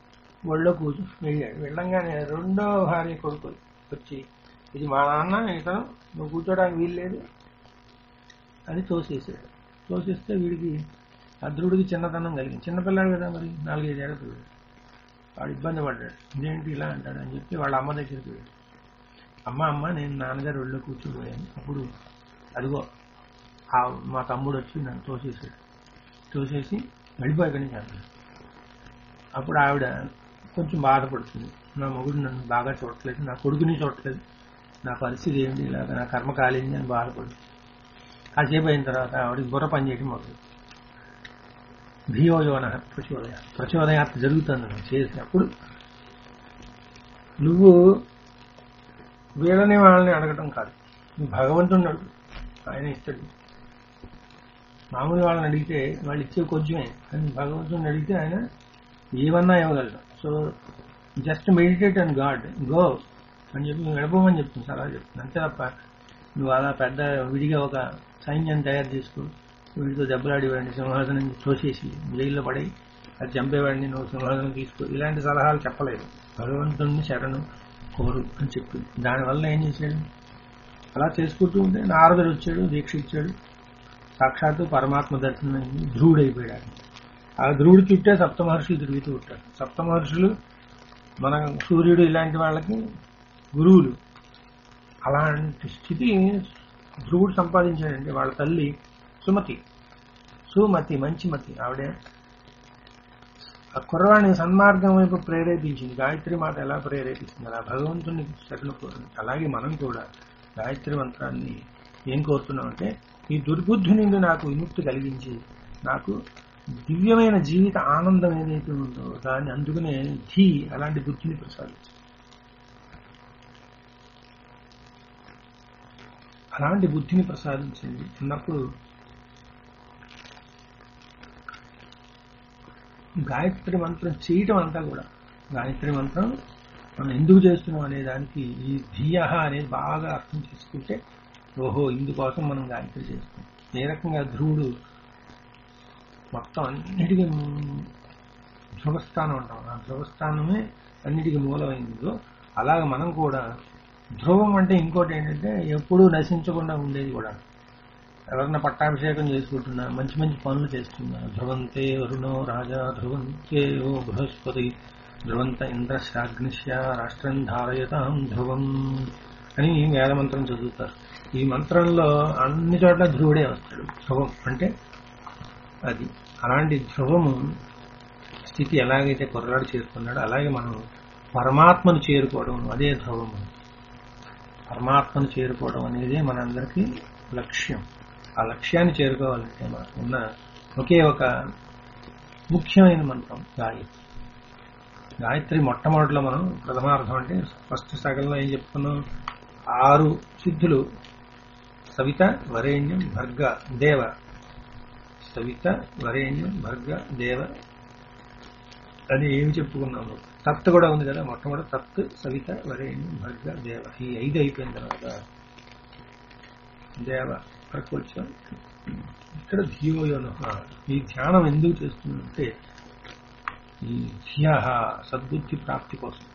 ఒళ్ళో కూర్చు వెళ్ళాడు వెళ్ళంగానే రెండో భార్య కొడుకు వచ్చి ఇది మా నాన్న ఇతను నువ్వు కూర్చోడానికి వీల్లేదు అని తోసేసాడు తోసేస్తే వీడికి అద్రుడికి చిన్నతనం కలిగింది చిన్నపిల్లాడు కదా మరి నాలుగైదు ఏళ్ళ పిల్లడు వాడు ఇబ్బంది పడ్డాడు ఇదేంటి ఇలా అంటాడు అని చెప్పి వాళ్ళ అమ్మ దగ్గరికి వెళ్ళాడు అమ్మ అమ్మ నేను నాన్నగారు ఒళ్ళో కూర్చోబోయాను అప్పుడు అదిగో ఆ మా తమ్ముడు వచ్చి నన్ను తోసేసాడు తోసేసి వెళ్ళిపోయాక నుంచి అన్నాడు అప్పుడు ఆవిడ కొంచెం బాధపడుతుంది నా మొగుడు నన్ను బాగా చూడట్లేదు నా కొడుకుని చూడట్లేదు నా పరిస్థితి ఏంటి ఇలాగ నా కర్మ కాలింది అని బాధపడుతుంది కాసేపు అయిన తర్వాత ఆవిడకి బుర్ర పని చేయడం మొదలు భీయోయోన ప్రచోదయ ప్రచోదయాత్ర జరుగుతుంది నువ్వు చేసినప్పుడు నువ్వు వీళ్ళని వాళ్ళని అడగటం కాదు నువ్వు భగవంతుడిని అడుగు ఆయన ఇస్తాడు మామూలు వాళ్ళని అడిగితే వాళ్ళు ఇచ్చే కొంచెమే కానీ భగవంతుడిని అడిగితే ఆయన ఏమన్నా ఇవ్వగలరు so just meditate and God go అని చెప్పి విడపమని చెప్తుంది సలహా చెప్తుంది అంతే తప్ప నువ్వు అలా పెద్ద విడిగా ఒక సైన్యం తయారు చేసుకో వీడితో దెబ్బలాడేవాడిని సింహాసనం తోసేసి జైల్లో పడి అది చంపేవాడిని నువ్వు సింహాసనం తీసుకో ఇలాంటి సలహాలు చెప్పలేదు భగవంతుడిని శరణు కోరు అని చెప్పింది దానివల్ల ఏం చేశాడు అలా చేసుకుంటూ ఉంటే నారదుడు వచ్చాడు దీక్ష ఇచ్చాడు సాక్షాత్తు పరమాత్మ దర్శనం అయింది ధ్రువుడు అయిపోయాడు ఆ ధ్రువుడు చుట్టే సప్తమహర్షులు తిరుగుతూ ఉంటారు సప్తమహర్షులు మన సూర్యుడు ఇలాంటి వాళ్ళకి గురువులు అలాంటి స్థితి ధ్రువుడు సంపాదించాడండి వాళ్ళ తల్లి సుమతి సుమతి మంచి మతి ఆవిడే ఆ కుర్రవాణ్ణి సన్మార్గం వైపు ప్రేరేపించింది గాయత్రి మాత ఎలా ప్రేరేపిస్తుంది అలా భగవంతుని శరణు కోరింది అలాగే మనం కూడా గాయత్రి మంత్రాన్ని ఏం కోరుతున్నాం అంటే ఈ దుర్బుద్ధి నుండి నాకు విముక్తి కలిగించి నాకు దివ్యమైన జీవిత ఆనందం ఏదైతే ఉందో దాన్ని అందుకునే ధీ అలాంటి బుద్ధిని ప్రసాదించింది అలాంటి బుద్ధిని ప్రసాదించింది అన్నప్పుడు గాయత్రి మంత్రం చేయటం అంతా కూడా గాయత్రి మంత్రం మనం ఎందుకు చేస్తున్నాం అనే దానికి ఈ ధియ అనేది బాగా అర్థం చేసుకుంటే ఓహో ఇందుకోసం మనం గాయత్రి చేస్తాం ఏ రకంగా ధ్రువుడు మొత్తం అన్నిటికీ ధ్రువస్థానం ఉంటాం ఆ ధ్రువస్థానమే అన్నిటికీ మూలమైందో అలాగే మనం కూడా ధ్రువం అంటే ఇంకోటి ఏంటంటే ఎప్పుడూ నశించకుండా ఉండేది కూడా ఎవరన్నా పట్టాభిషేకం చేసుకుంటున్నా మంచి మంచి పనులు చేస్తున్నా ధ్రువంతే వరుణో రాజా ధ్రువంతే ఓ బృహస్పతి ధ్రువంత ఇంద్రశాగ్నిశ్య రాష్ట్రం ధారయతాం ధ్రువం అని వేదమంత్రం చదువుతారు ఈ మంత్రంలో అన్ని చోట్ల ధ్రువుడే వస్తాడు ధ్రువం అంటే అది అలాంటి ధ్రువము స్థితి ఎలాగైతే కుర్రాడు చేరుకున్నాడో అలాగే మనం పరమాత్మను చేరుకోవడం అదే ధ్రువము పరమాత్మను చేరుకోవడం అనేది మనందరికీ లక్ష్యం ఆ లక్ష్యాన్ని చేరుకోవాలంటే మనకు ఉన్న ఒకే ఒక ముఖ్యమైన మంత్రం గాయత్రి గాయత్రి మొట్టమొదటిలో మనం ప్రథమార్థం అంటే ఫస్ట్ సగంలో ఏం చెప్పుకున్నాం ఆరు సిద్ధులు సవిత వరేణ్యం భర్గ దేవ సవిత వరేణ్యం భర్గ దేవ అని ఏమి చెప్పుకున్నాము తత్ కూడా ఉంది కదా మొట్టమొదటి తత్ సవిత వరేణ్యం భర్గ దేవ ఈ ఐదు అయిపోయిన తర్వాత దేవ అక్కడికి వచ్చాం ఇక్కడ ధియోయోన ఈ ధ్యానం ఎందుకు చేస్తుందంటే ఈ ధియ సద్బుద్ధి ప్రాప్తి కోసం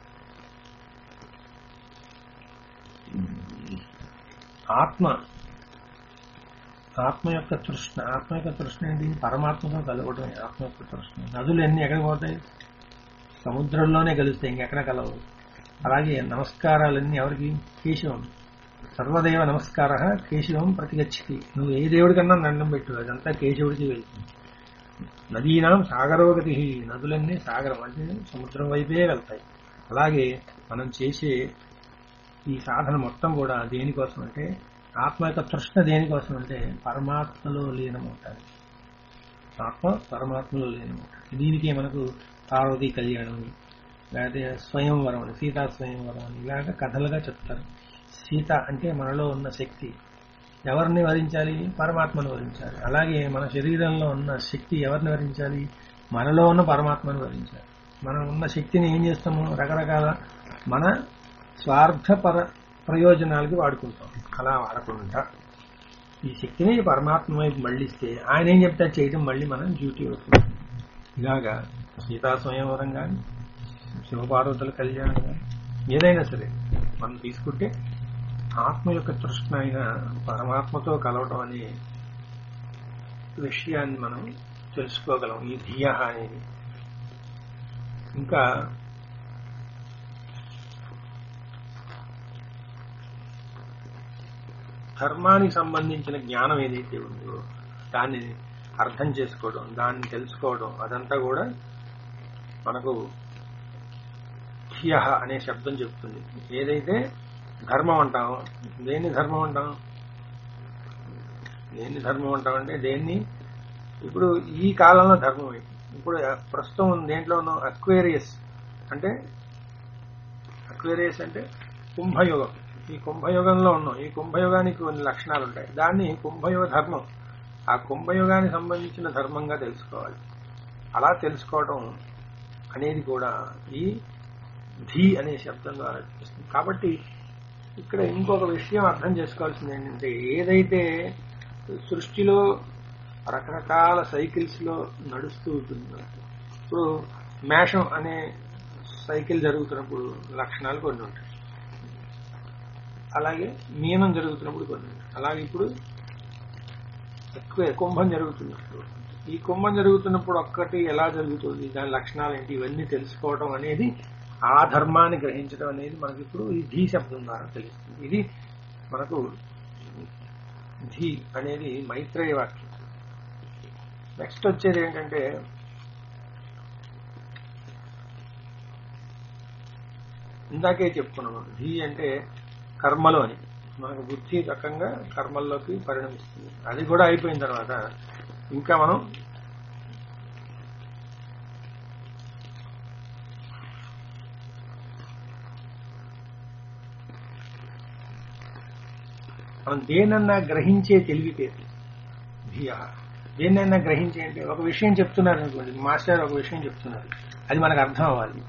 ఆత్మ ఆత్మ యొక్క తృష్ణ ఆత్మ యొక్క తృష్ణ ఏంటి పరమాత్మతో కలవడమే ఆత్మ యొక్క తృష్ణ నదులు ఎన్ని ఎక్కడికి పోతాయి సముద్రంలోనే కలుస్తాయి ఇంకెక్కడ కలవవు అలాగే నమస్కారాలన్నీ ఎవరికి కేశవం సర్వదేవ నమస్కార కేశవం ప్రతిగచ్చతి నువ్వు ఏ దేవుడికన్నా దండం పెట్టు అదంతా కేశవుడికి వెళ్తుంది నదీనాం సాగరోగతి నదులన్నీ సాగరం అంటే సముద్రం వైపే వెళ్తాయి అలాగే మనం చేసే ఈ సాధన మొత్తం కూడా దేనికోసం అంటే ఆత్మ యొక్క తృష్ణ దేనికోసం అంటే పరమాత్మలో లీనమవుతాయి ఆత్మ పరమాత్మలో లీనమవుతాయి దీనికి మనకు పార్వతీ కళ్యాణం లేకపోతే స్వయంవరం అని సీతా స్వయంవరం అని ఇలాగ కథలుగా చెప్తారు సీత అంటే మనలో ఉన్న శక్తి ఎవరిని వరించాలి పరమాత్మను వరించాలి అలాగే మన శరీరంలో ఉన్న శక్తి ఎవరిని వరించాలి మనలో ఉన్న పరమాత్మను వరించాలి మనం ఉన్న శక్తిని ఏం చేస్తాము రకరకాల మన స్వార్థపర ప్రయోజనాలకి వాడుకుంటాం అలా వాడకుండా ఈ శక్తిని పరమాత్మ వైపు మళ్ళిస్తే ఆయన ఏం చెప్తారు చేయడం మళ్ళీ మనం డ్యూటీ అవుతుంది ఇలాగా సీతా స్వయంవరం కానీ శివపార్వతుల కళ్యాణం కానీ ఏదైనా సరే మనం తీసుకుంటే ఆత్మ యొక్క తృష్ణ అయిన పరమాత్మతో కలవడం అనే విషయాన్ని మనం తెలుసుకోగలం ఈ ధియ అనేది ఇంకా ధర్మానికి సంబంధించిన జ్ఞానం ఏదైతే ఉందో దాన్ని అర్థం చేసుకోవడం దాన్ని తెలుసుకోవడం అదంతా కూడా మనకు ధియ అనే శబ్దం చెప్తుంది ఏదైతే ధర్మం అంటాం దేన్ని ధర్మం అంటాం దేన్ని ధర్మం అంటాం అంటే దేన్ని ఇప్పుడు ఈ కాలంలో ధర్మం ఏంటి? ఇప్పుడు ప్రస్తుతం దేంట్లోనూ అక్వేరియస్ అంటే అక్వేరియస్ అంటే కుంభయుగం ఈ కుంభయుగంలో ఉన్నాం ఈ కుంభయుగానికి కొన్ని లక్షణాలు ఉంటాయి దాన్ని కుంభయుగ ధర్మం ఆ కుంభయుగానికి సంబంధించిన ధర్మంగా తెలుసుకోవాలి అలా తెలుసుకోవడం అనేది కూడా ఈ ధీ అనే శబ్దం ద్వారా తెలుస్తుంది కాబట్టి ఇక్కడ ఇంకొక విషయం అర్థం చేసుకోవాల్సింది ఏంటంటే ఏదైతే సృష్టిలో రకరకాల సైకిల్స్ లో నడుస్తూ ఉంటుందో ఇప్పుడు మేషం అనే సైకిల్ జరుగుతున్నప్పుడు లక్షణాలు కొన్ని ఉంటాయి అలాగే మీనం జరుగుతున్నప్పుడు కొన్ని ఉంటాయి అలాగే ఇప్పుడు ఎక్కువ కుంభం జరుగుతున్నప్పుడు ఈ కుంభం జరుగుతున్నప్పుడు ఒక్కటి ఎలా జరుగుతుంది దాని లక్షణాలు ఏంటి ఇవన్నీ తెలుసుకోవడం అనేది ఆ ధర్మాన్ని గ్రహించడం అనేది మనకి ఇప్పుడు ఈ ధీ శబ్దం ద్వారా తెలుస్తుంది ఇది మనకు ధీ అనేది మైత్రేయ వాక్యం నెక్స్ట్ వచ్చేది ఏంటంటే ఇందాకే చెప్పుకున్నాము ధీ అంటే కర్మలు అని మనకు బుద్ధి రకంగా కర్మల్లోకి పరిణమిస్తుంది అది కూడా అయిపోయిన తర్వాత ఇంకా మనం మనం దేనన్నా గ్రహించే తెలివితేటలు ధియ దేన్నైనా గ్రహించే అంటే ఒక విషయం చెప్తున్నారు అనుకోండి మాస్టర్ ఒక విషయం చెప్తున్నారు అది మనకు అర్థం అవ్వాలి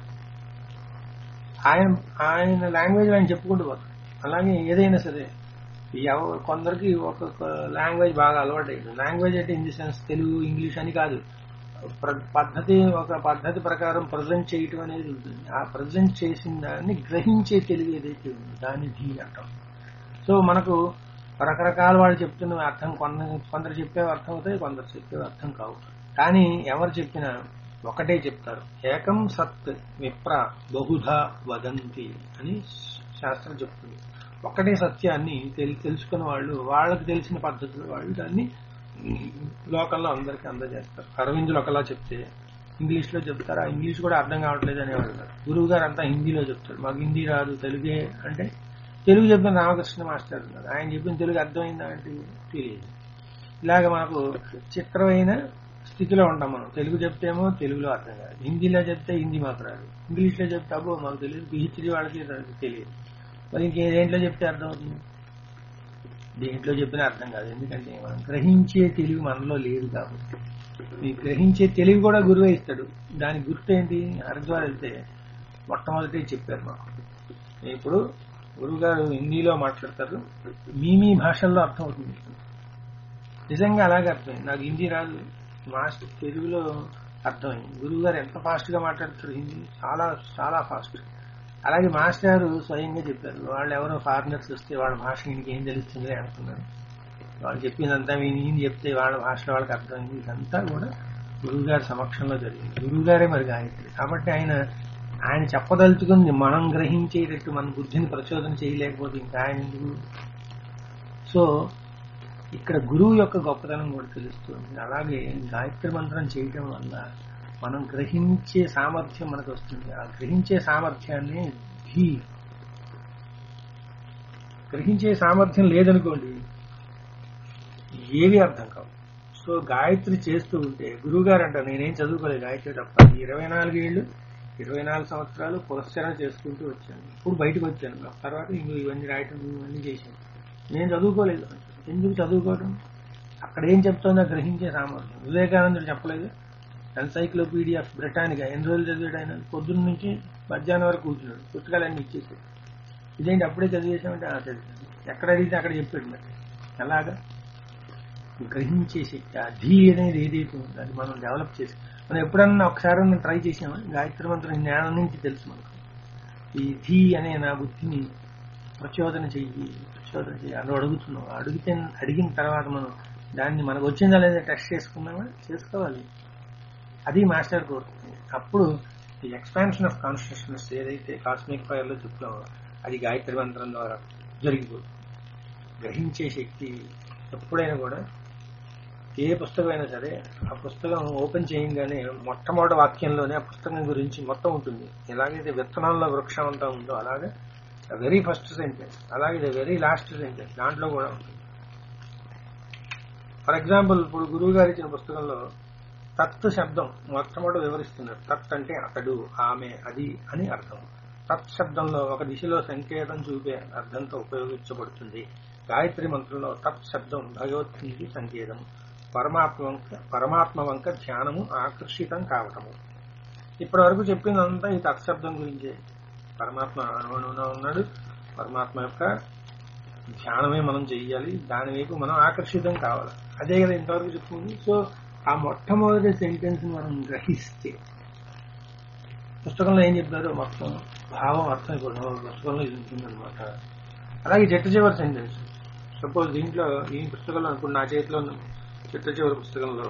ఆయన ఆయన లాంగ్వేజ్ ఆయన చెప్పుకుంటూ పోతారు అలాగే ఏదైనా సరే ఎవ కొందరికి ఒక్కొక్క లాంగ్వేజ్ బాగా అలవాటైంది లాంగ్వేజ్ అంటే in the sense Telugu English అని కాదు ప్ర- పద్ధతి ఒక పద్ధతి ప్రకారం ప్రజెంట్ చేయటం అనేది ఉంటుంది ఆ ప్రజెంట్ చేసిన దాన్ని గ్రహించే తెలివి ఏదైతే ఉందో దాన్ని ధీ అంటాం సో మనకు రకరకాల వాళ్ళు చెప్తున్న అర్థం కొంద కొందరు చెప్పేవి అర్థం అవుతాయి కొందరు చెప్పేవి అర్థం కావు కానీ ఎవరు చెప్పినా ఒకటే చెప్తారు ఏకం సత్ విప్ర బహుధా వదంతి అని శాస్త్రం చెప్తుంది ఒకటే సత్యాన్ని తెలి తెలుసుకున్న వాళ్ళు వాళ్ళకి తెలిసిన పద్ధతిలో వాళ్ళు దాన్ని లోకల్లో అందరికీ అందజేస్తారు అరవిందులు ఒకలా చెప్తే ఇంగ్లీష్ లో చెప్తారు ఆ ఇంగ్లీష్ కూడా అర్థం కావట్లేదు అనేవాళ్ళు కాదు. గురువు గారు అంతా హిందీలో చెప్తారు మాకు హిందీ రాదు తెలుగే అంటే తెలుగు చెప్పిన రామకృష్ణ మాస్టర్ ఉన్నారు ఆయన చెప్పిన తెలుగు అర్థమైందా అంటే తెలియదు ఇలాగ మనకు చిత్రమైన స్థితిలో ఉంటాం మనం తెలుగు చెప్తేమో తెలుగులో అర్థం కాదు హిందీలో చెప్తే హిందీ మాకు రాదు ఇంగ్లీష్లో చెప్తే అబ్బో మాకు తెలియదు పిహెచ్డీ వాళ్ళకి రాదు, తెలియదు మరి ఇంకే దేంట్లో చెప్తే అర్థం అవుతుంది దేంట్లో చెప్పినా అర్థం కాదు ఎందుకంటే మనం గ్రహించే తెలివి మనలో లేదు కాబట్టి ఈ గ్రహించే తెలివి కూడా గురువే ఇస్తాడు దాని గుర్తు ఏంటి హరిద్వార్ వెళ్తే మొట్టమొదటి చెప్పారు మాకు ఇప్పుడు గురువు గారు హిందీలో మాట్లాడతారు మీ మీ భాషల్లో అర్థం అవుతుంది నిజంగా అలాగే అర్థమైంది నాకు హిందీ రాదు మాస్టర్ తెలుగులో అర్థమైంది గురువు గారు ఎంత ఫాస్ట్ గా మాట్లాడతారు హిందీ చాలా చాలా ఫాస్ట్ అలాగే మాస్టర్ గారు స్వయంగా చెప్పారు వాళ్ళు ఎవరో ఫారినర్స్ వస్తే వాళ్ళ భాష ఈయనకి ఏం తెలుస్తుంది అనుకున్నారు వాళ్ళు చెప్పిందంతా విని ఈయన చెప్తే వాళ్ళ భాషలో వాళ్ళకి అర్థమైంది ఇదంతా కూడా గురువు గారి సమక్షంలో జరిగింది గురువు గారే మరి గాయత్రి కాబట్టి ఆయన ఆయన చెప్పదలుచుకుంది మనం గ్రహించేటట్టు మన బుద్ధిని ప్రచోదన చేయలేకపోతే ఇంకా ఆయన ఎందుకు సో ఇక్కడ గురువు యొక్క గొప్పతనం కూడా తెలుస్తుంది అలాగే గాయత్రి మంత్రం చేయటం వల్ల మనం గ్రహించే సామర్థ్యం మనకు వస్తుంది ఆ గ్రహించే సామర్థ్యాన్ని ధీ గ్రహించే సామర్థ్యం లేదనుకోండి ఏవి అర్థం కావు సో గాయత్రి చేస్తూ ఉంటే గురువు గారు అంటారు నేనేం చదువుకోలేదు గాయత్రి తప్ప ఈ ఇరవై నాలుగేళ్లు ఇరవై నాలుగు సంవత్సరాలు పురస్కారం చేసుకుంటూ వచ్చాను ఇప్పుడు బయటకు వచ్చాను ఆ తర్వాత ఇంకో ఇవన్నీ రాయటం ఇవన్నీ చేశాను నేను చదువుకోలేదు ఎందుకు చదువుకోవడం అక్కడ ఏం చెప్తుందో గ్రహించే సామర్థ్యం వివేకానందుడు చెప్పలేదు ఎన్సైక్లోపీడియా ఆఫ్ బ్రిటానికా ఎన్ని రోజులు చదివాడు ఆయన పొద్దున్న నుంచి మధ్యాహ్నం వరకు కూర్చున్నాడు పుస్తకాలన్నీ ఇచ్చేసాడు ఇదేంటి అప్పుడే చదివేశామంటే ఆ చదివాను ఎక్కడ అడిగితే అక్కడ చెప్పాడు మరి ఎలాగా గ్రహించే శక్తి ఆ ధీ అనేది ఏదైతే ఉందో అది మనం డెవలప్ చేసి మనం ఎప్పుడన్నా ఒకసారి ట్రై చేసామా గాయత్రి మంత్రం జ్ఞానం నుంచి తెలుసు మనకు ఈ ధీ అనే నా బుద్ధిని ప్రచోదన చెయ్యి ప్రచోదన చెయ్యి అని అడుగుతున్నాం అడిగితే అడిగిన తర్వాత మనం దాన్ని మనకు వచ్చిందా లేదా టెస్ట్ చేసుకున్నామా చేసుకోవాలి అది మాస్టర్ కోరుతుంది అప్పుడు ఈ ఎక్స్పాన్షన్ ఆఫ్ కాన్షియస్నెస్ ఏదైతే కాస్మిక్ ఫైర్ లో చెప్తామో అది గాయత్రి మంత్రం ద్వారా జరిగిపోతుంది గ్రహించే శక్తి ఎప్పుడైనా కూడా ఏ పుస్తకమైనా సరే ఆ పుస్తకం ఓపెన్ చేయగానే మొట్టమొదటి వాక్యంలోనే ఆ పుస్తకం గురించి మొత్తం ఉంటుంది ఎలాగైతే విత్తనంలో వృక్షం అంతా ఉందో అలాగే వెరీ ఫస్ట్ సెంటెన్స్ అలాగే వెరీ లాస్ట్ సెంటెన్స్ దాంట్లో కూడా ఉంటుంది ఫర్ ఎగ్జాంపుల్ ఇప్పుడు గురువు గారు ఇచ్చిన పుస్తకంలో తత్ శబ్దం మొట్టమొదటి వివరిస్తున్నారు తత్ అంటే అతడు ఆమె అది అని అర్థం తత్ శబ్దంలో ఒక దిశలో సంకేతం చూపే అర్థంతో ఉపయోగించబడుతుంది గాయత్రి మంత్రంలో తత్ శబ్దం భగవద్గీతి సంకేతం పరమాత్మ వంక పరమాత్మ వంక ధ్యానము ఆకర్షితం కావటము ఇప్పటి వరకు చెప్పిందంతా ఈ తత్శబ్దం గురించే పరమాత్మ అనుగుణంగా ఉన్నాడు పరమాత్మ యొక్క ధ్యానమే మనం చెయ్యాలి దాని వైపు మనం ఆకర్షితం కావాలి అదే కదా ఇంతవరకు చెప్తుంది సో ఆ మొట్టమొదటి సెంటెన్స్ మనం గ్రహిస్తే పుస్తకంలో ఏం చెప్పారో మొత్తం భావం అర్థం అయిపోవడం పుస్తకంలో ఇది ఉంటుందన్నమాట అలాగే చెట్ట చివరి సెంటెన్స్ సపోజ్ దీంట్లో ఈ పుస్తకంలో ఇప్పుడు నా చేతిలో ఉన్న చిట్ట చివరి పుస్తకంలో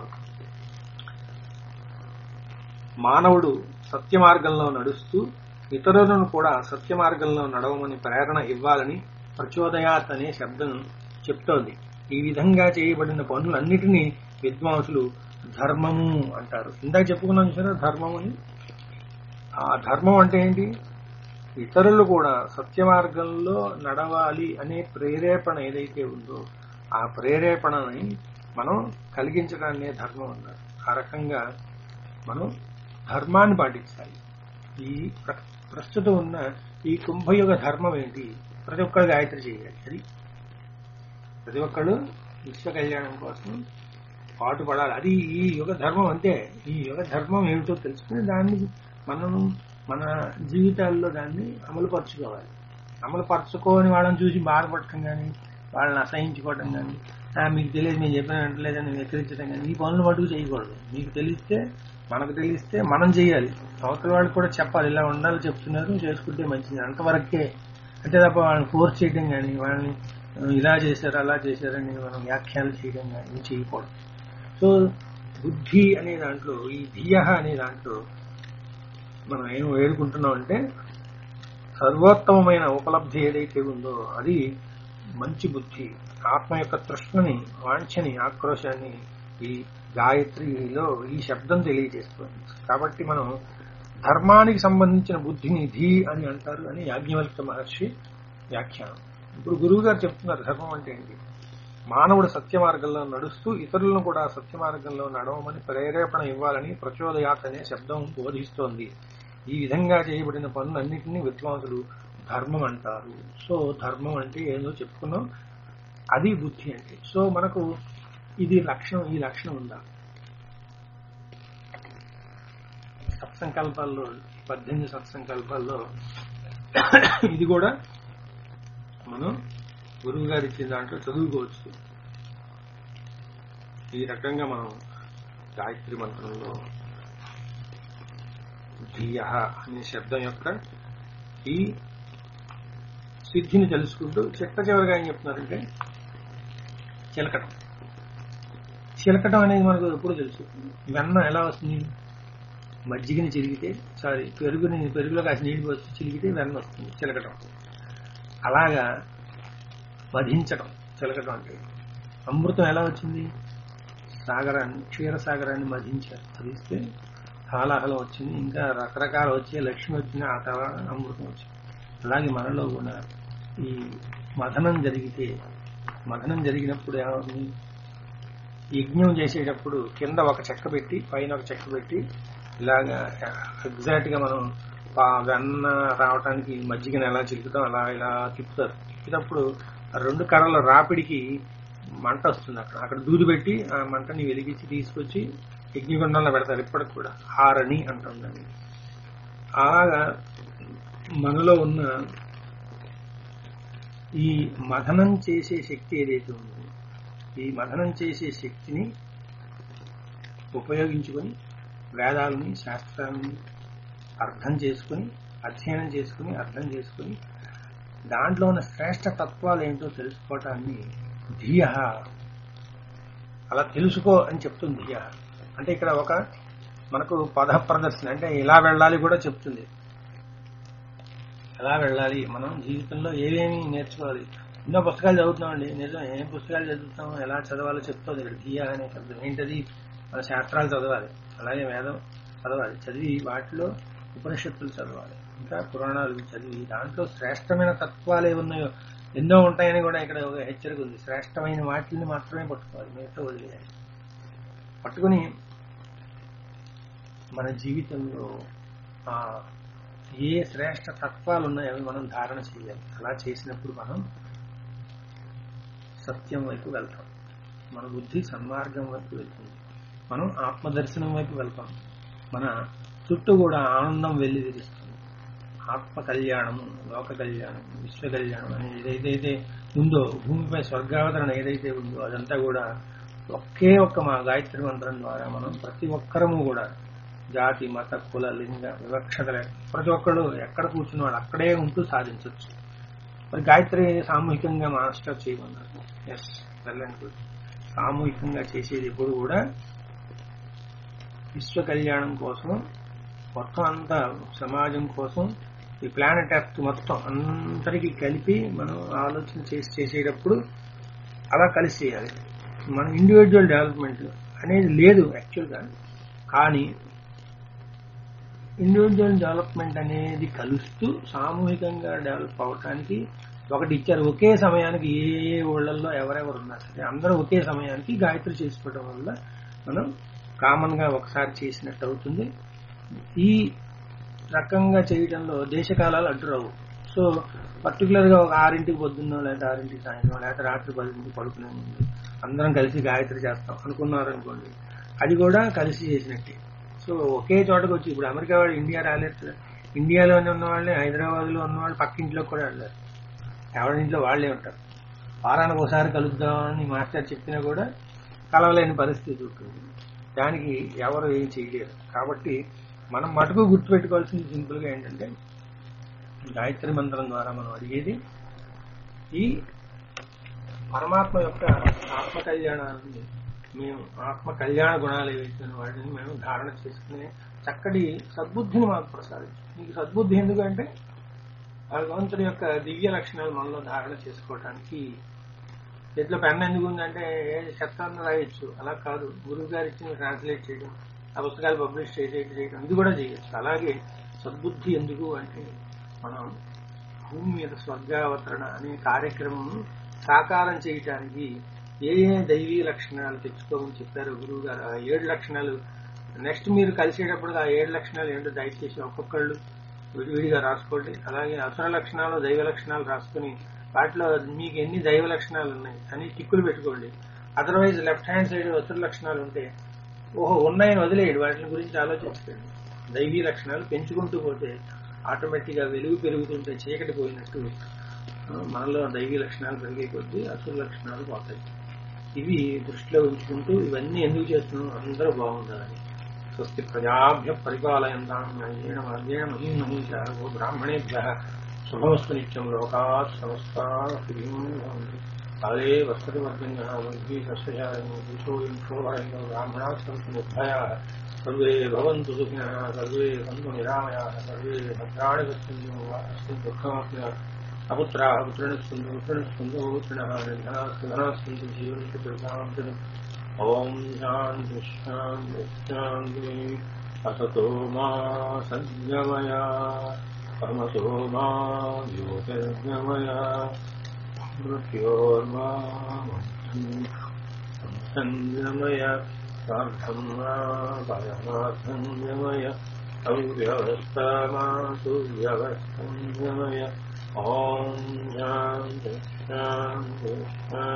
మానవుడు సత్య మార్గంలో నడుస్తూ ఇతరులను కూడా సత్య మార్గంలో నడవమని ప్రేరణ ఇవ్వాలని ప్రచోదయాత్ అనే శబ్దం చెప్తోంది ఈ విధంగా చేయబడిన పనులన్నిటినీ విద్వాంసులు ధర్మము అంటారు ఇందాక చెప్పుకున్నాం సరే ధర్మం అని ఆ ధర్మం అంటే ఏంటి ఇతరులు కూడా సత్య మార్గంలో నడవాలి అనే ప్రేరేపణ ఏదైతే ఉందో ఆ ప్రేరేపణని మనం కలిగించడాన్నే ధర్మం అన్నారు ఆ రకంగా మనం ధర్మాన్ని పాటించాలి ఈ ప్ర- ప్రస్తుతం ఉన్న ఈ కుంభయుగ ధర్మం ఏంటి ప్రతి ఒక్కరు గాయత్రి చేయాలి అది ప్రతి ఒక్కళ్ళు విశ్వ కళ్యాణం కోసం పాటుపడాలి అది ఈ యుగ ధర్మం అంతే ఈ యుగ ధర్మం ఏమిటో తెలుసుకుని దాన్ని మనం మన జీవితాల్లో దాన్ని అమలుపరుచుకోవాలి అమలుపరచుకోని వాళ్ళని చూసి బాధపడటం కానీ వాళ్ళని అసహించుకోవడం కానీ "ఆ, మీకు తెలియదు మేము చెప్పిన వెంటలేదని వ్యతిరేకించడం కానీ ఈ పనులు మటుకు చేయకూడదు మీకు తెలిస్తే మనకు తెలిస్తే మనం చేయాలి అవతల వాళ్ళకి కూడా చెప్పాలి ఇలా ఉండాలి చెప్తున్నారు చేసుకుంటే మంచిది అంతవరకే అంతే తప్ప వాళ్ళని ఫోర్స్ చేయడం కానీ వాళ్ళని "ఆ, ఇలా చేశారు అలా చేశారని మనం వ్యాఖ్యానాలు చేయడం కానీ చేయకూడదు సో బుద్ధి అనే దాంట్లో ఈ ధియ అనే దాంట్లో మనం ఏం వేడుకుంటున్నాం అంటే సర్వోత్తమమైన ఉపలబ్ధి ఏదైతే ఉందో అది మంచి బుద్ధి ఆత్మ యొక్క తృష్ణని వాంఛని ఆక్రోశాన్ని ఈ గాయత్రిలో ఈ శబ్దం తెలియజేస్తుంది కాబట్టి మనం ధర్మానికి సంబంధించిన బుద్ధిని ధీ అని అంటారు అని యాజ్ఞవల్క మహర్షి వ్యాఖ్యానం ఇప్పుడు గురువు గారు చెప్తున్నారు ధర్మం అంటే ఏంటి మానవుడు సత్య మార్గంలో నడుస్తూ ఇతరులను కూడా సత్య మార్గంలో నడవమని ప్రేరేపణ ఇవ్వాలని ప్రచోదయాత్ అనే శబ్దం బోధిస్తోంది ఈ విధంగా చేయబడిన పనులన్నింటినీ విద్వాంసులు ధర్మం అంటారు సో ధర్మం అంటే ఏదో చెప్పుకున్నాం అది బుద్ధి అంటే సో మనకు ఇది లక్షణం ఈ లక్షణం ఉందా సత్సంకల్పాల్లో పద్దెనిమిది సత్సంకల్పాల్లో ఇది కూడా మనం గురువు గారు ఇచ్చిన దాంట్లో చదువుకోవచ్చు ఈ రకంగా మనం గాయత్రి మంత్రంలో ధియ అనే శబ్దం యొక్క ఈ సిద్ధిని తెలుసుకుంటూ చిట్ట చివరిగా ఏం చెప్తున్నారంటే చిలకటం చిలకటం అనేది మనకు ఎప్పుడు తెలుసు వెన్న ఎలా వస్తుంది మజ్జిగని చిరిగితే సారీ పెరుగుని పెరుగులో కాసి నీళ్ళు పోసి చిలిగితే వెన్న వస్తుంది చిలకటం అలాగా వధించడం చిలకటం అంటే అమృతం ఎలా వచ్చింది సాగరాన్ని క్షీరసాగరాన్ని మధించారు మధిస్తే హాలాహలం వచ్చింది ఇంకా రకరకాల వచ్చే లక్ష్మి వచ్చింది ఆ తర్వాత అమృతం వచ్చింది అలాగే మనలో కూడా ఈ మథనం జరిగితే మథనం జరిగినప్పుడు ఏమవుతుంది యజ్ఞం చేసేటప్పుడు కింద ఒక చెక్క పెట్టి పైన ఒక చెక్క పెట్టి ఇలాగా ఎగ్జాక్ట్ గా మనం పా- వెన్న రావటానికి మజ్జిగను ఎలా చిలుకుతాం అలా ఇలా తిప్పుతారు తిప్పినప్పుడు ఆ రెండు కర్రల రాపిడికి మంట వస్తుంది అక్కడ అక్కడ దూది పెట్టి ఆ మంటని వెలిగించి తీసుకొచ్చి యజ్ఞగుండంలో పెడతారు ఇప్పటికి కూడా హారని అంటాం దాన్ని అలాగా మనలో ఉన్న ఈ మథనం చేసే శక్తి ఏదైతే ఉందో ఈ మథనం చేసే శక్తిని ఉపయోగించుకొని వేదాలని శాస్త్రాలని అర్థం చేసుకుని అధ్యయనం చేసుకుని అర్థం చేసుకుని దాంట్లో ఉన్న శ్రేష్ట తత్వాలు ఏంటో తెలుసుకోవటాన్ని ధియ అలా తెలుసుకో అని చెప్తుంది ధియ అంటే ఇక్కడ ఒక మనకు పద ప్రదర్శన అంటే ఇలా వెళ్ళాలి కూడా చెప్తుంది ఎలా వెళ్ళాలి మనం జీవితంలో ఏమేమి నేర్చుకోవాలి ఎన్నో పుస్తకాలు చదువుతున్నామండి నిజం ఏం పుస్తకాలు చదువుతాం ఎలా చదవాలో చెప్తుంది ఇక్కడ ధియ అనే శబ్దం ఏంటది మన శాస్త్రాలు చదవాలి అలాగే వేదం చదవాలి చదివి వాటిలో ఉపనిషత్తులు చదవాలి ఇంకా పురాణాలు చదివి దాంట్లో శ్రేష్టమైన తత్వాలు ఏ ఉన్నాయో ఎన్నో ఉంటాయని కూడా ఇక్కడ ఒక హెచ్చరిక ఉంది శ్రేష్టమైన వాటిని మాత్రమే పట్టుకోవాలి మిగతా వదిలేయాలి పట్టుకుని మన జీవితంలో ఆ ఏ శ్రేష్ట తత్వాలు ఉన్నాయో అవి మనం ధారణ చేయాలి అలా చేసినప్పుడు మనం సత్యం వైపు వెళ్తాం మన బుద్ధి సన్మార్గం వైపు వెళ్తుంది మనం ఆత్మదర్శనం వైపు వెళ్తాం మన చుట్టూ కూడా ఆనందం వెళ్లి విరుస్తుంది ఆత్మ కళ్యాణము లోక కళ్యాణం విశ్వ కళ్యాణం అనేది ఏదైతే ఉందో భూమిపై స్వర్గావతరణ ఏదైతే ఉందో అదంతా కూడా ఒకే ఒక్క మా గాయత్రి మంత్రం ద్వారా మనం ప్రతి ఒక్కరము కూడా జాతి మత కుల లింగ వివక్షత లేక ప్రతి ఒక్కడు ఎక్కడ కూర్చున్నాడు అక్కడే ఉంటూ సాధించవచ్చు మరి గాయత్రి సామూహికంగా మాస్టర్ చేయమన్నారు ఎస్ వెళ్ళండి సామూహికంగా చేసేది ఎప్పుడు కూడా విశ్వ కళ్యాణం కోసం మొత్తం అంతా సమాజం కోసం ఈ ప్లానెట్ ఎర్త్ మొత్తం అందరికీ కలిపి మనం ఆలోచన చేసి చేసేటప్పుడు అలా కలిసి చేయాలి మనం ఇండివిజువల్ డెవలప్మెంట్ అనేది లేదు యాక్చువల్గా కానీ ఇండివిజువల్ డెవలప్మెంట్ అనేది కలుస్తూ సామూహికంగా డెవలప్ అవటానికి ఒకటి ఇచ్చారు ఒకే సమయానికి ఏ ఏ ఊళ్ళల్లో ఎవరెవరు ఉన్నా సరే అందరూ ఒకే సమయానికి గాయత్రి చేసుకోవడం వల్ల మనం కామన్ గా ఒకసారి చేసినట్టు అవుతుంది ఈ రకంగా చేయడంలో దేశకాలాలు అడ్డురావు సో పర్టికులర్ గా ఒక ఆరింటికి పొద్దున్న లేదా ఆరింటికి సాయంత్రం లేదా రాత్రి పదింటికి పడుకునే ముందు అందరం కలిసి గాయత్రి చేస్తాం అనుకున్నారు అనుకోండి అది కూడా కలిసి చేసినట్టే సో ఒకే చోటకు వచ్చి ఇప్పుడు అమెరికా వాళ్ళు ఇండియా రాలేదు కదా. ఇండియాలోనే ఉన్న వాళ్ళే హైదరాబాద్ లో ఉన్న వాళ్ళు పక్కింట్లో కూడా వెళ్ళారు ఎవరింట్లో వాళ్ళే ఉంటారు వారానికి ఒకసారి కలుద్దామని మాస్టర్ చెప్పినా కూడా కలవలేని పరిస్థితి ఉంటుంది దానికి ఎవరు ఏం చేయలేరు కాబట్టి మనం మటుకు గుర్తుపెట్టుకోవాల్సింది సింపుల్ గా ఏంటంటే గాయత్రి మంత్రం ద్వారా మనం అడిగేది ఈ పరమాత్మ యొక్క ఆత్మ కళ్యాణాన్ని మేము ఆత్మ కళ్యాణ గుణాలు ఏవైతే వాటిని మేము ధారణ చేసుకునే చక్కటి సద్బుద్ధిని మాకు ప్రసాదించు మీకు సద్బుద్ధి ఎందుకంటే భగవంతుడి యొక్క దివ్య లక్షణాలు మనలో ధారణ చేసుకోవడానికి చేతిలో పెన్ ఎందుకు ఉందంటే ఏ శబ్దాన్ని రాయొచ్చు అలా కాదు గురువు గారు ఇచ్చిన ట్రాన్స్లేట్ చేయడం ఆ పుస్తకాలు పబ్లిష్ చేసేది చేయడం ఇది కూడా చేయొచ్చు అలాగే సద్బుద్ధి ఎందుకు అంటే మనం భూమి మీద స్వర్గావతరణ అనే కార్యక్రమం సాకారం చేయటానికి ఏ ఏ దైవీ లక్షణాలు తెచ్చుకోమని చెప్పారు గురువు గారు ఆ ఏడు లక్షణాలు నెక్స్ట్ మీరు కలిసేటప్పుడు ఆ ఏడు లక్షణాలు ఏంటో దయచేసి ఒక్కొక్కళ్ళు విడివిడిగా రాసుకోండి అలాగే అసుర లక్షణాలు దైవ లక్షణాలు రాసుకుని వాటిలో మీకు ఎన్ని దైవ లక్షణాలు ఉన్నాయి అని టిక్కులు పెట్టుకోండి అదర్వైజ్ లెఫ్ట్ హ్యాండ్ సైడ్ అసుర లక్షణాలు ఉంటే ఓహో ఉన్నాయని వదిలేయండి వాటి గురించి ఆలోచించకండి దైవీ లక్షణాలు పెంచుకుంటూ పోతే ఆటోమేటిక్ గా వెలుగు పెరుగుతుంటే చీకటి పోయినట్టు ఆ, మనలో దైవీ లక్షణాలు పెరిగే కొద్దీ అసుర లక్షణాలు పోతాయి ఇవి దృష్టిలో ఉంచుకుంటూ ఇవన్నీ ఎందుకు చేస్తున్నాం అందరూ బాగుండాలని స్వస్తి ప్రజాభ్య పరిపాలయంతాం న్యాయేణ మార్గేణ మహీ మహీష ఓ బ్రాహ్మణేభ్య శుభమస్తు నిత్యం లోకాత్ సమస్తా కాలే వస్తతి వర్గంగా వర్గీ సస్యశాలను దిశోయం శోభయంగా బ్రాహ్మణా సంతు నిర్భయా సర్వే భవంతు సుఖినः సర్వే సంతు నిరామయాः సర్వే భద్రాణి పశ్యంతు అస్మిన్ దుఃఖమాప్య అపుత్రాः పుత్రిణः सन्तु पुत्रिणः सन्तु पुत्रिणः निर्धनाः सुधनाः सन्तु जीवन्तु दुर्गां ఓం శాంతి శాంతి శాంతి అసతో మా సంగమయ పరమతో మా జ్యోతిర్గమయ మృత్యోర్మా సంగమయ సార్థం మా పరమార్థంగమయ అవ్యవస్థ మాసు వ్యవస్థంగమయ ఓం శాంతి శాంతి శాంతి